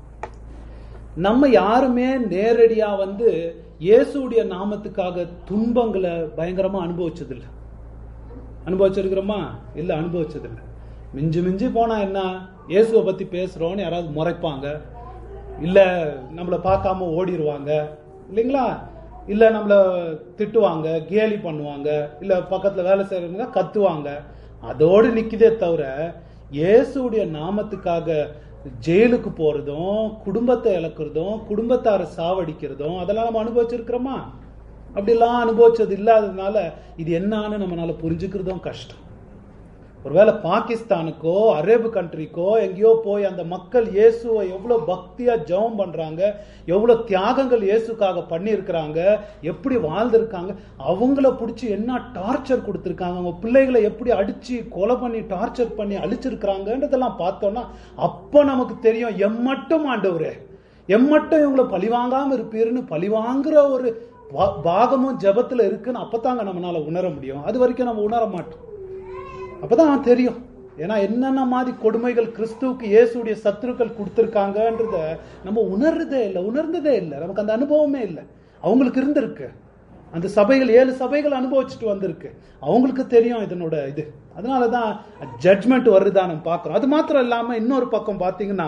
நம்ம யாருமே நேரடியா வந்து இயேசுடைய நாமத்துக்காக துன்பங்களை பயங்கரமா அனுபவிச்சதில்லை அனுபவிச்சிருக்கிறோமா இல்ல அனுபவிச்சதில்லை மிஞ்சி மிஞ்சி போனா என்ன இயேசுவை பத்தி பேசுறோம்னு யாராவது முறைப்பாங்க இல்ல நம்மளை பார்க்காம ஓடிடுவாங்க இல்லைங்களா இல்ல நம்மள திட்டுவாங்க கேலி பண்ணுவாங்க இல்ல பக்கத்துல வேலை செய்யறவங்க கத்துவாங்க அதோடு நிக்குதே தவிர இயேசுடைய நாமத்துக்காக ஜெயிலுக்கு போறதும் குடும்பத்தை இழக்கிறதும் குடும்பத்தாரை சாவடிக்கிறதும் அதெல்லாம் நம்ம அனுபவிச்சிருக்கிறோமா அப்படிலாம் அனுபவிச்சது இல்லாததுனால இது என்னன்னு நம்மளால புரிஞ்சுக்கிறதும் கஷ்டம் ஒருவேளை பாகிஸ்தானுக்கோ அரேபு கண்ட்ரிக்கோ எங்கேயோ போய் அந்த மக்கள் இயேசுவை எவ்வளவு பக்தியா ஜெபம் பண்றாங்க எவ்வளவு தியாகங்கள் இயேசுக்காக பண்ணியிருக்கிறாங்க எப்படி வாழ்ந்திருக்காங்க அவங்கள பிடிச்சி என்ன டார்ச்சர் கொடுத்துருக்காங்க அவங்க பிள்ளைகளை எப்படி அடிச்சு கொலை பண்ணி டார்ச்சர் பண்ணி அழிச்சிருக்கிறாங்கன்றதெல்லாம் பார்த்தோம்னா அப்ப நமக்கு தெரியும் எம்மட்டும் ஆண்டவரே எம்மட்டும் இவங்களை பழிவாங்காம இருப்பீர்னு பழிவாங்குற ஒரு பா- பாகமும் ஜெபத்துல இருக்குன்னு அப்பதாங்க நம்மளால உணர முடியும் அது வரைக்கும் நம்ம உணர மாட்டோம் அப்பதான் தெரியும் ஏன்னா என்னென்ன மாதிரி கொடுமைகள் கிறிஸ்துவுக்கு இயேசுடைய சத்துருக்கள் கொடுத்துருக்காங்கன்றத நம்ம உணர்றதே இல்லை உணர்ந்ததே இல்லை நமக்கு அந்த அனுபவமே இல்லை அவங்களுக்கு இருந்திருக்கு அந்த சபைகள் ஏழு சபைகள் அனுபவிச்சுட்டு வந்திருக்கு அவங்களுக்கு தெரியும் இதனோட இது அதனாலதான் ஜட்ஜ்மெண்ட் வருதா நம்ம பார்க்கிறோம் அது மாத்திரம் இல்லாம இன்னொரு பக்கம் பாத்தீங்கன்னா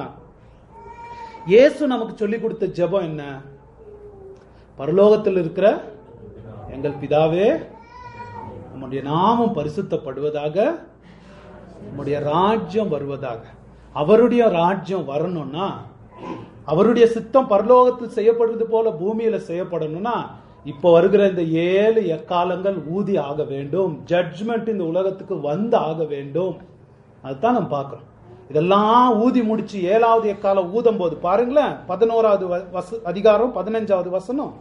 இயேசு நமக்கு சொல்லி கொடுத்த ஜெபம் என்ன பரலோகத்தில் இருக்கிற எங்கள் பிதாவே உம்முடைய நாமம் பரிசுத்தப்படுவதாக உம்முடைய ராஜ்யம் வருவதாக அவருடைய ராஜ்யம் வரணும்னா அவருடைய சித்தம் பரலோகத்தில் செய்யப்படுறது போல பூமியில செய்யப்படணும்னா இப்ப வருகிற இந்த ஏழு எக்காலங்கள் ஊதி ஆக வேண்டும் ஜட்ஜ்மெண்ட் இந்த உலகத்துக்கு வந்து ஆக வேண்டும் அதுதான் நம்ம பார்க்கிறோம் இதெல்லாம் ஊதி முடிச்சு ஏழாவது எக்காலம் ஊதும் போது பாருங்களேன் பதினோராவது வ- வச அதிகாரம் பதினஞ்சாவது வசனம்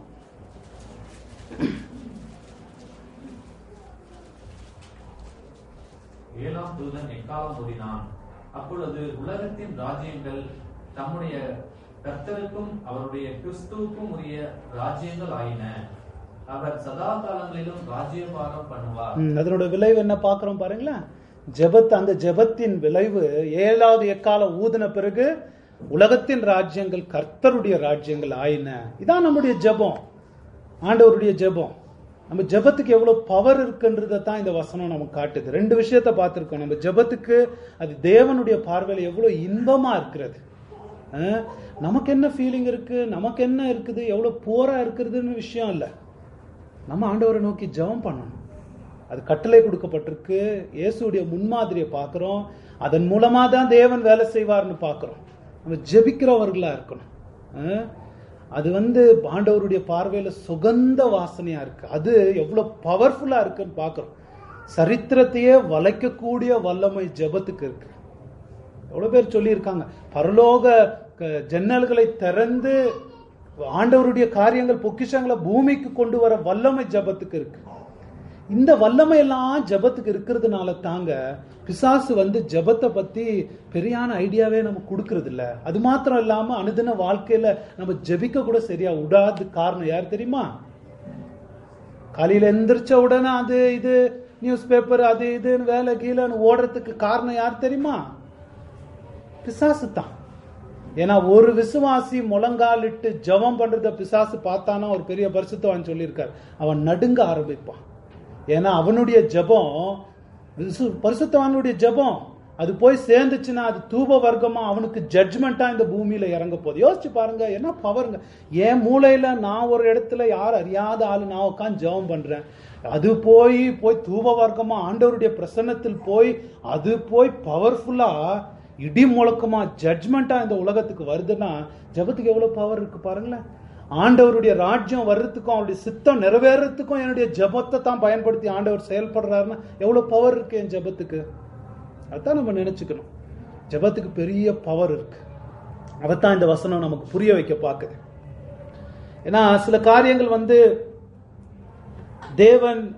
ஏழாம் தூதன் எக்காலம் ஊதினான் அப்பொழுது உலகத்தின் ராஜ்யங்கள் தம்முடைய கர்த்தருக்கும் அவருடைய கிறிஸ்துவுக்கும் உரிய ராஜ்யங்கள் ஆயின அவர் சதா காலங்களிலும் ராஜ்யபாரம் பண்ணுவார் ம், அதனோட விளைவு என்ன பார்க்கிறோம் பாருங்களேன் ஜெபத் அந்த ஜெபத்தின் விளைவு ஏழாவது எக்காலம் ஊதின பிறகு உலகத்தின் ராஜ்யங்கள் கர்த்தருடைய ராஜ்யங்கள் ஆயின இதான் நம்முடைய ஜெபம் ஆண்டவருடைய ஜெபம் நம்ம ஜெபத்துக்கு எவ்வளவு பவர் இருக்குன்றதை தான் இந்த வசனம் நமக்கு காட்டுது ரெண்டு விஷயத்த பார்த்திருக்கோம் நம்ம ஜெபத்துக்கு அது தேவனுடைய பார்வையில் எவ்வளவு இன்பமா இருக்கிறது அஹ், நமக்கு என்ன ஃபீலிங் இருக்கு நமக்கு என்ன இருக்குது எவ்வளவு போரா இருக்கிறதுன்னு விஷயம் இல்லை நம்ம ஆண்டவரை நோக்கி ஜெபம் பண்ணணும் அது கட்டளை கொடுக்கப்பட்டிருக்கு இயேசுடைய முன்மாதிரியை பார்க்கிறோம் அதன் மூலமா தான் தேவன் வேலை செய்வார்னு பார்க்கிறோம் நம்ம ஜெபிக்கிறவர்களா இருக்கணும் அஹ்? அது வந்து ஆண்டவருடைய பார்வையில சுகந்த வாசனையா இருக்கு அது எவ்வளவு பவர்ஃபுல்லா இருக்குன்னு பார்க்கிறோம் சரித்திரத்தையே வளைக்கக்கூடிய வல்லமை ஜெபத்துக்கு இருக்கு எவ்வளவு பேர் சொல்லியிருக்காங்க பரலோக க- ஜன்னல்களை திறந்து ஆண்டவருடைய காரியங்கள் பொக்கிஷங்களை பூமிக்கு கொண்டு வர வல்லமை ஜெபத்துக்கு இருக்கு இந்த வல்லமை எல்லாம் ஜெபத்துக்கு இருக்கிறதுனால தாங்க பிசாசு வந்து ஜெபத்தை பத்தி பெரியான ஐடியாவே நம்ம கொடுக்கறது இல்ல அது மாத்திரம் இல்லாம அனுதின வாழ்க்கையில நம்ம ஜெபிக்க கூட சரியா விடாது காரணம் யார் தெரியுமா காலையில எந்திரிச்ச உடனே அது இது நியூஸ் பேப்பர் அது இதுன்னு வேலை கீழன்னு ஓடுறதுக்கு காரணம் யார் தெரியுமா பிசாசு தான் ஏன்னா ஒரு விசுவாசி முழங்காலிட்டு ஜெபம் பண்றத பிசாசு பார்த்தானா ஒரு பெரிய பரிசுத்தவான் சொல்லியிருக்கார் அவன் நடுங்க ஆரம்பிப்பான் ஏன்னா அவனுடைய ஜெபம் விசு- பரிசுத்தவானுடைய ஜெபம் அது போய் சேர்ந்துச்சுன்னா அது தூப வர்க்கமா அவனுக்கு ஜட்ஜ்மெண்டா இந்த பூமியில இறங்க போகுது யோசிச்சு பாருங்க என்ன பவருங்க என் மூளையில நான் ஒரு இடத்துல யார் அறியாத ஆளு நான் உட்காந்து ஜெபம் பண்றேன் அது போய் போய் தூப வர்க்கமா ஆண்டவருடைய பிரசன்னத்தில் போய் அது போய் பவர்ஃபுல்லா இடி முழக்கமா ஜட்ஜ்மெண்டா இந்த உலகத்துக்கு வருதுன்னா ஜெபத்துக்கு எவ்வளவு பவர் இருக்கு பாருங்களேன் ஆண்டவருடைய ராஜ்யம் வர்றதுக்கும் அவருடைய சித்தம் நிறைவேறதுக்கும் என்னுடைய ஜெபத்தை தான் பயன்படுத்தி ஆண்டவர் செயல்படுறாருன்னா எவ்வளவு பவர் இருக்கு என் ஜெபத்துக்கு அதான் நம்ம நினைச்சுக்கணும் ஜெபத்துக்கு பெரிய பவர் இருக்கு அதைத்தான் இந்த வசனம் நமக்கு புரிய வைக்க பார்க்குது ஏன்னா சில காரியங்கள் வந்து தேவன்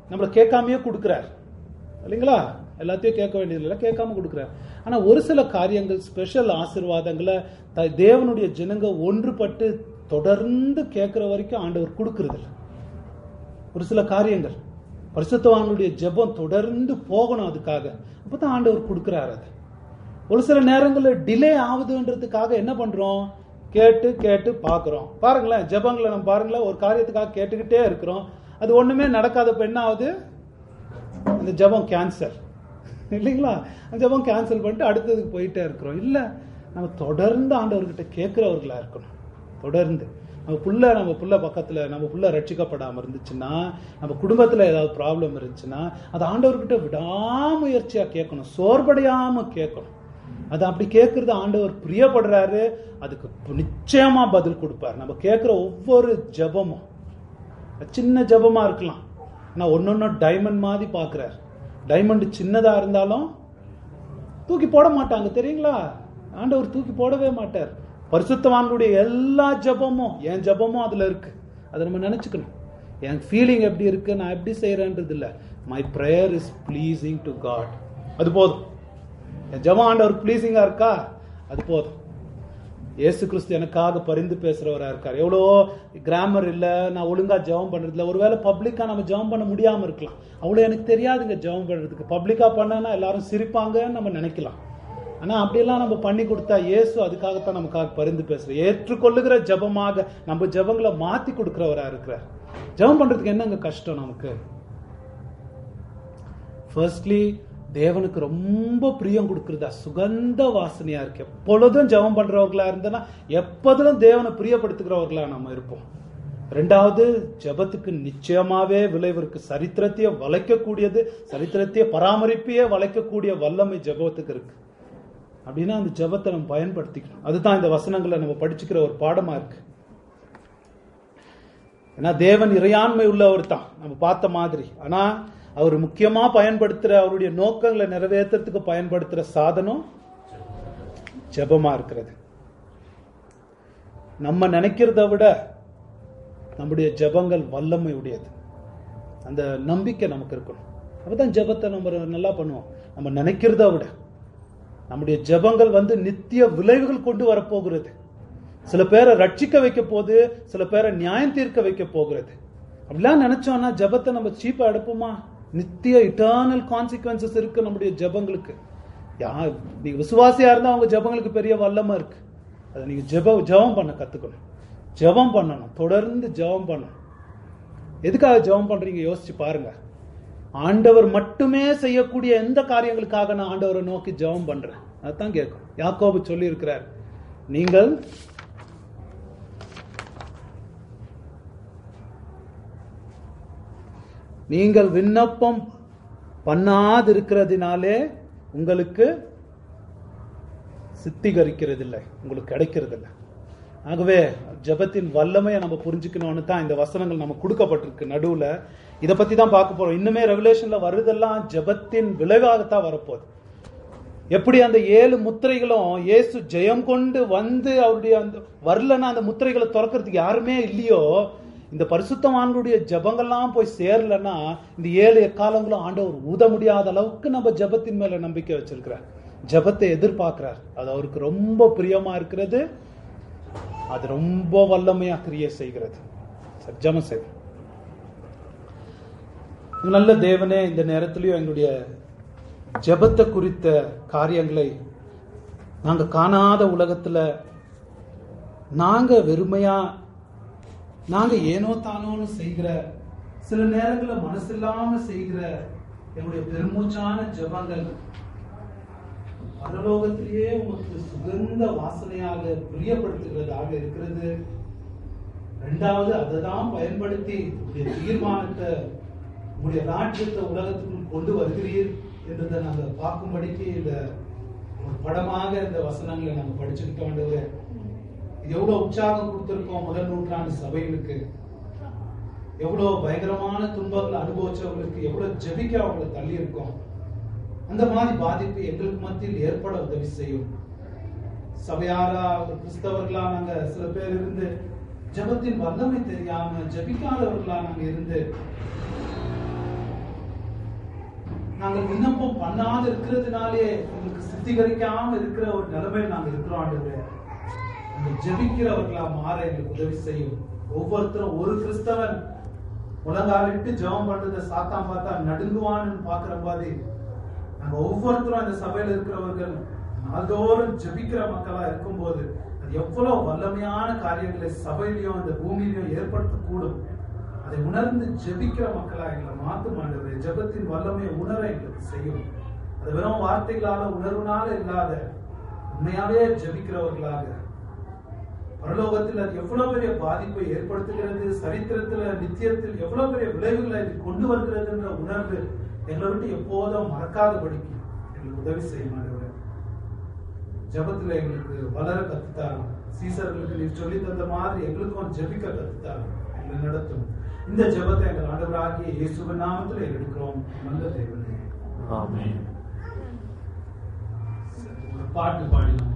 நம்மளை கேட்காமயே கொடுக்குறார் இல்லைங்களா எல்லாத்தையும் கேட்க வேண்டியது இல்லை கேட்காம கொடுக்குறார் ஆனா ஒரு சில காரியங்கள் ஸ்பெஷல் ஆசீர்வாதங்களை த- தேவனுடைய ஜனங்க ஒன்றுபட்டு தொடர்ந்து கேட்கிற வரைக்கும் ஆண்டவர் கொடுக்கறது இல்ல ஒரு சில காரியங்கள் பரிசுத்தவான்களுடைய ஜெபம் தொடர்ந்து போகணும் அதுக்காக அப்பதான் ஆண்டவர் கொடுக்கிறார் அதை ஒரு சில நேரங்களில் டிலே ஆகுதுன்றதுக்காக என்ன பண்றோம் கேட்டு கேட்டு பார்க்குறோம் பாருங்களேன் ஜெபங்களை நம்ம பாருங்களேன் ஒரு காரியத்துக்காக கேட்டுக்கிட்டே இருக்கிறோம் அது ஒண்ணுமே நடக்காதப்ப என்ன ஆகுது அந்த ஜெபம் கேன்சல் இல்லைங்களா அந்த ஜெபம் கேன்சல் பண்ணிட்டு அடுத்ததுக்கு போயிட்டே இருக்கிறோம் இல்ல நம்ம தொடர்ந்து ஆண்டவர்கிட்ட கேட்கிறவர்களா இருக்கணும் தொடர்ந்து நம்ம புள்ள நம்ம புள்ள பக்கத்துல நம்ம புள்ள ரட்சிக்கப்படாம இருந்துச்சுன்னா நம்ம குடும்பத்துல ஏதாவது ப்ராப்ளம் இருந்துச்சுன்னா அது ஆண்டவர்கிட்ட விடாமுயற்சியா கேட்கணும் சோர்வடையாம கேட்கணும் அது அப்படி கேட்கறது ஆண்டவர் பிரியப்படுறாரு அதுக்கு நிச்சயமா பதில் கொடுப்பார் நம்ம கேட்கிற ஒவ்வொரு ஜெபமும் சின்ன ஜெபமா இருக்கலாம் ஆனா ஒன்னொன்னு டைமண்ட் மாதிரி பாக்குறார் டைமண்ட் சின்னதா இருந்தாலும் தூக்கி போட மாட்டாங்க தெரியுங்களா ஆண்டவர் தூக்கி போடவே மாட்டார் பரிசுத்தவான்களுடைய எல்லா ஜெபமும் என் ஜெபமும் அதுல இருக்கு அதை நம்ம நினைச்சுக்கணும் என் ஃபீலிங் எப்படி இருக்கு நான் எப்படி செய்யறேன்றது இல்ல my prayer is pleasing to God அது போதும் என் ஜெபம் ஆண்டவர் ப்ளீசிங்கா இருக்கா அது போதும் இயேசு கிறிஸ்து எனக்காக பரிந்து பேசுறவரா இருக்கார் எவ்வளோ கிராமர் இல்ல நான் ஒழுங்கா ஜெபம் பண்றது இல்ல ஒருவேளை பப்ளிக்கா நம்ம ஜெபம் பண்ண முடியாம இருக்கலாம் அவ்வளவு எனக்கு தெரியாதுங்க ஜெபம் பண்றதுக்கு பப்ளிக்கா பண்ணனா எல்லாரும் சிரிப்பாங்கன்னு நம்ம நினைக்கலாம் ஆனா அப்படியெல்லாம் நம்ம பண்ணி கொடுத்தா இயேசு அதுக்காகத்தான் நமக்காக பரிந்து பேசுற ஏற்றுக்கொள்ளுகிற ஜெபமாக நம்ம ஜெபங்களை மாத்தி கொடுக்கிறவரா இருக்கிறார் ஜெபம் பண்றதுக்கு என்னங்க கஷ்டம் நமக்கு ஃபர்ஸ்ட்லி தேவனுக்கு ரொம்ப பிரியம் கொடுக்கறதா சுகந்த வாசனையா இருக்கு எப்பொழுதும் ஜெபம் பண்றவர்களா இருந்தனா எப்போதும் தேவனை பிரியப்படுத்துகிறவர்களா நம்ம இருப்போம் ரெண்டாவது ஜெபத்துக்கு நிச்சயமாவே விளைவு இருக்கு சரித்திரத்தையே வளைக்கக்கூடியது சரித்திரத்தையே பராமரிப்பையே வளைக்கக்கூடிய வல்லமை ஜெபத்துக்கு இருக்கு அப்படின்னா அந்த ஜெபத்தை நம்ம பயன்படுத்திக்கணும் அதுதான் இந்த வசனங்களை நம்ம படிச்சுக்கிற ஒரு பாடமா இருக்கு ஏன்னா தேவன் இறையாண்மை உள்ளவர் தான் நம்ம பார்த்த மாதிரி ஆனா அவர் முக்கியமா பயன்படுத்துற அவருடைய நோக்கங்களை நிறைவேற்றுறதுக்கு பயன்படுத்துற சாதனம் ஜெபமா இருக்கிறது நம்ம நினைக்கிறத விட நம்முடைய ஜெபங்கள் வல்லமை உடையது அந்த நம்பிக்கை நமக்கு இருக்கணும் அப்பதான் ஜெபத்தை நம்ம நல்லா பண்ணுவோம் நம்ம நினைக்கிறத விட நம்முடைய ஜெபங்கள் வந்து நித்திய விளைவுகள் கொண்டு வரப்போகிறது சில பேரை ரட்சிக்க வைக்க போகுது சில பேரை நியாயம் தீர்க்க வைக்க போகிறது அப்படிலாம் நினைச்சோம்னா ஜெபத்தை நம்ம சீப்பா எடுப்போமா நித்திய இட்டர்னல் கான்சிக்வன்சஸ் இருக்கு நம்முடைய ஜெபங்களுக்கு யா நீங்க விசுவாசியா இருந்தா அவங்க ஜெபங்களுக்கு பெரிய வல்லமை இருக்கு அதை நீங்க ஜெப ஜெபம் பண்ண கத்துக்கணும் ஜெபம் பண்ணணும் தொடர்ந்து ஜெபம் பண்ணணும் எதுக்காக ஜெபம் பண்றீங்க யோசிச்சு பாருங்க ஆண்டவர் மட்டுமே செய்யக்கூடிய எந்த காரியங்களுக்காக நான் ஆண்டவரை நோக்கி ஜெபம் பண்றேன் அதான் கேட்கும் யாக்கோபு சொல்லி இருக்கிறார் நீங்கள் நீங்கள் விண்ணப்பம் பண்ணாதிருக்கிறதுனாலே உங்களுக்கு சித்திகரிக்கிறதில்லை உங்களுக்கு கிடைக்கிறதில்லை ஆகவே ஜெபத்தின் வல்லமையை நம்ம புரிஞ்சுக்கணும்னு தான் இந்த வசனங்கள் நமக்கு கொடுக்கப்பட்டிருக்கு நடுவுல இதை பத்தி தான் பார்க்க போறோம் இன்னுமே ரெவலேஷன்ல வருதெல்லாம் ஜெபத்தின் விளைவாகத்தான் வரப்போகுது எப்படி அந்த ஏழு முத்திரைகளும் இயேசு ஜெயம் கொண்டு வந்து அவருடைய அந்த வரலன்னா அந்த முத்திரைகளை திறக்கிறதுக்கு யாருமே இல்லையோ இந்த பரிசுத்தவான்களுடைய ஜெபங்கள்லாம் போய் சேரலன்னா இந்த ஏழு எக்காலங்களும் ஆண்டவர் ஊத முடியாத அளவுக்கு நம்ம ஜெபத்தின் மேல நம்பிக்கை வச்சிருக்கிறார் ஜெபத்தை எதிர்பார்க்கிறார் அது அவருக்கு ரொம்ப பிரியமா இருக்கிறது அது ரொம்ப வல்லமையா கிரியை செய்கிறது சரி, ஜெபம் செய் நல்ல தேவனே இந்த நேரத்திலையும் எங்களுடைய ஜெபத்தை குறித்த காரியங்களை நாங்க காணாத உலகத்துல நாங்க வெறுமையா நாங்க ஏனோ தானோன்னு செய்கிற சில நேரங்கள்ல மனசில்லாம செய்கிற எங்களுடைய பெருமூச்சான ஜெபங்கள் பரலோகத்திலேயே உமக்கு சுகந்த வாசனையாக பிரியப்படுத்துகிறதாக இருக்கிறது ரெண்டாவது அதை தான் பயன்படுத்தி உங்களுடைய தீர்மானத்தை உங்களுடைய ராஜ்யத்தை உலகத்துக்குள் கொண்டு வருகிறீர் என்றதை நாங்க பார்க்கும்படிக்கு இந்த ஒரு படமாக இந்த வசனங்களை நாங்க படிச்சுக்கிட்டோம் ஆண்டவரே. இது எவ்வளவு உற்சாகம் கொடுத்திருக்கோம் முதல் நூற்றாண்டு சபைகளுக்கு எவ்வளவு பயங்கரமான துன்பங்களை அனுபவிச்சவங்களுக்கு எவ்வளவு ஜெபிக்க அவங்களை தள்ளி இருக்கோம் அந்த மாதிரி பாதிப்பு எங்களுக்கு மத்தியில் ஏற்பட உதவி செய்யும் சபையாரா ஒரு கிறிஸ்தவர்களா நாங்க சில பேர் இருந்து ஜெபத்தின் வல்லமை தெரியாம ஜெபிக்காதவர்களா நாங்க இருந்து நாங்கள் விண்ணப்பம் பண்ணாத இருக்கிறதுனாலே எங்களுக்கு சுத்திகரிக்காம இருக்கிற ஒரு நிலைமையில் நாங்கள் இருக்கிறோம் ஆண்டவரே நாங்கள் ஜெபிக்கிறவர்களா மாற எங்களுக்கு உதவி செய்யும் ஒவ்வொருத்தரும் ஒரு கிறிஸ்தவன் முழங்காலிட்டு ஜெபம் பண்றதை சாத்தான் பார்த்தா நடுங்குவான்னு பாக்குற மாதிரி நாங்க ஒவ்வொருத்தரும் அந்த சபையில இருக்கிறவர்கள் நாள்தோறும் ஜெபிக்கிற மக்களா இருக்கும்போது அது எவ்வளவு வல்லமையான காரியங்களை சபையிலையும் அந்த பூமியிலையும் ஏற்படுத்தக்கூடும் அதை உணர்ந்து ஜெபிக்கிற மக்களா எங்களை மாத்தும் ஆண்டவரே ஜெபத்தின் வல்லமையை உணர எங்களுக்கு செய்யும் அது வெறும் வார்த்தைகளால உணர்வுனால இல்லாத உண்மையாவே ஜெபிக்கிறவர்களாக பரலோகத்தில் அது எவ்வளவு பெரிய பாதிப்பை ஏற்படுத்துகிறது சரித்திரத்துல நித்தியத்தில் எவ்வளவு பெரிய விளைவுகளை இது கொண்டு வருகிறதுன்ற உணர்வு எங்களை விட்டு எப்போதும் மறக்காதபடிக்கு எங்களுக்கு உதவி செய்யும் ஆண்டவரே ஜெபத்துல எங்களுக்கு வளர கத்துத்தாரும் சீசர்களுக்கு நீ சொல்லி தந்த மாதிரி எங்களுக்கும் ஜெபிக்க கத்துத்தாரும் எங்களை நடத்தும் இந்த ஜெபத்தை எங்கள் ஆண்டவராகிய இயேசுவின் நாமத்தில் எடுக்கிறோம் நல்ல தேவனே ஆமென் ஒரு பாட்டு பாடினோம்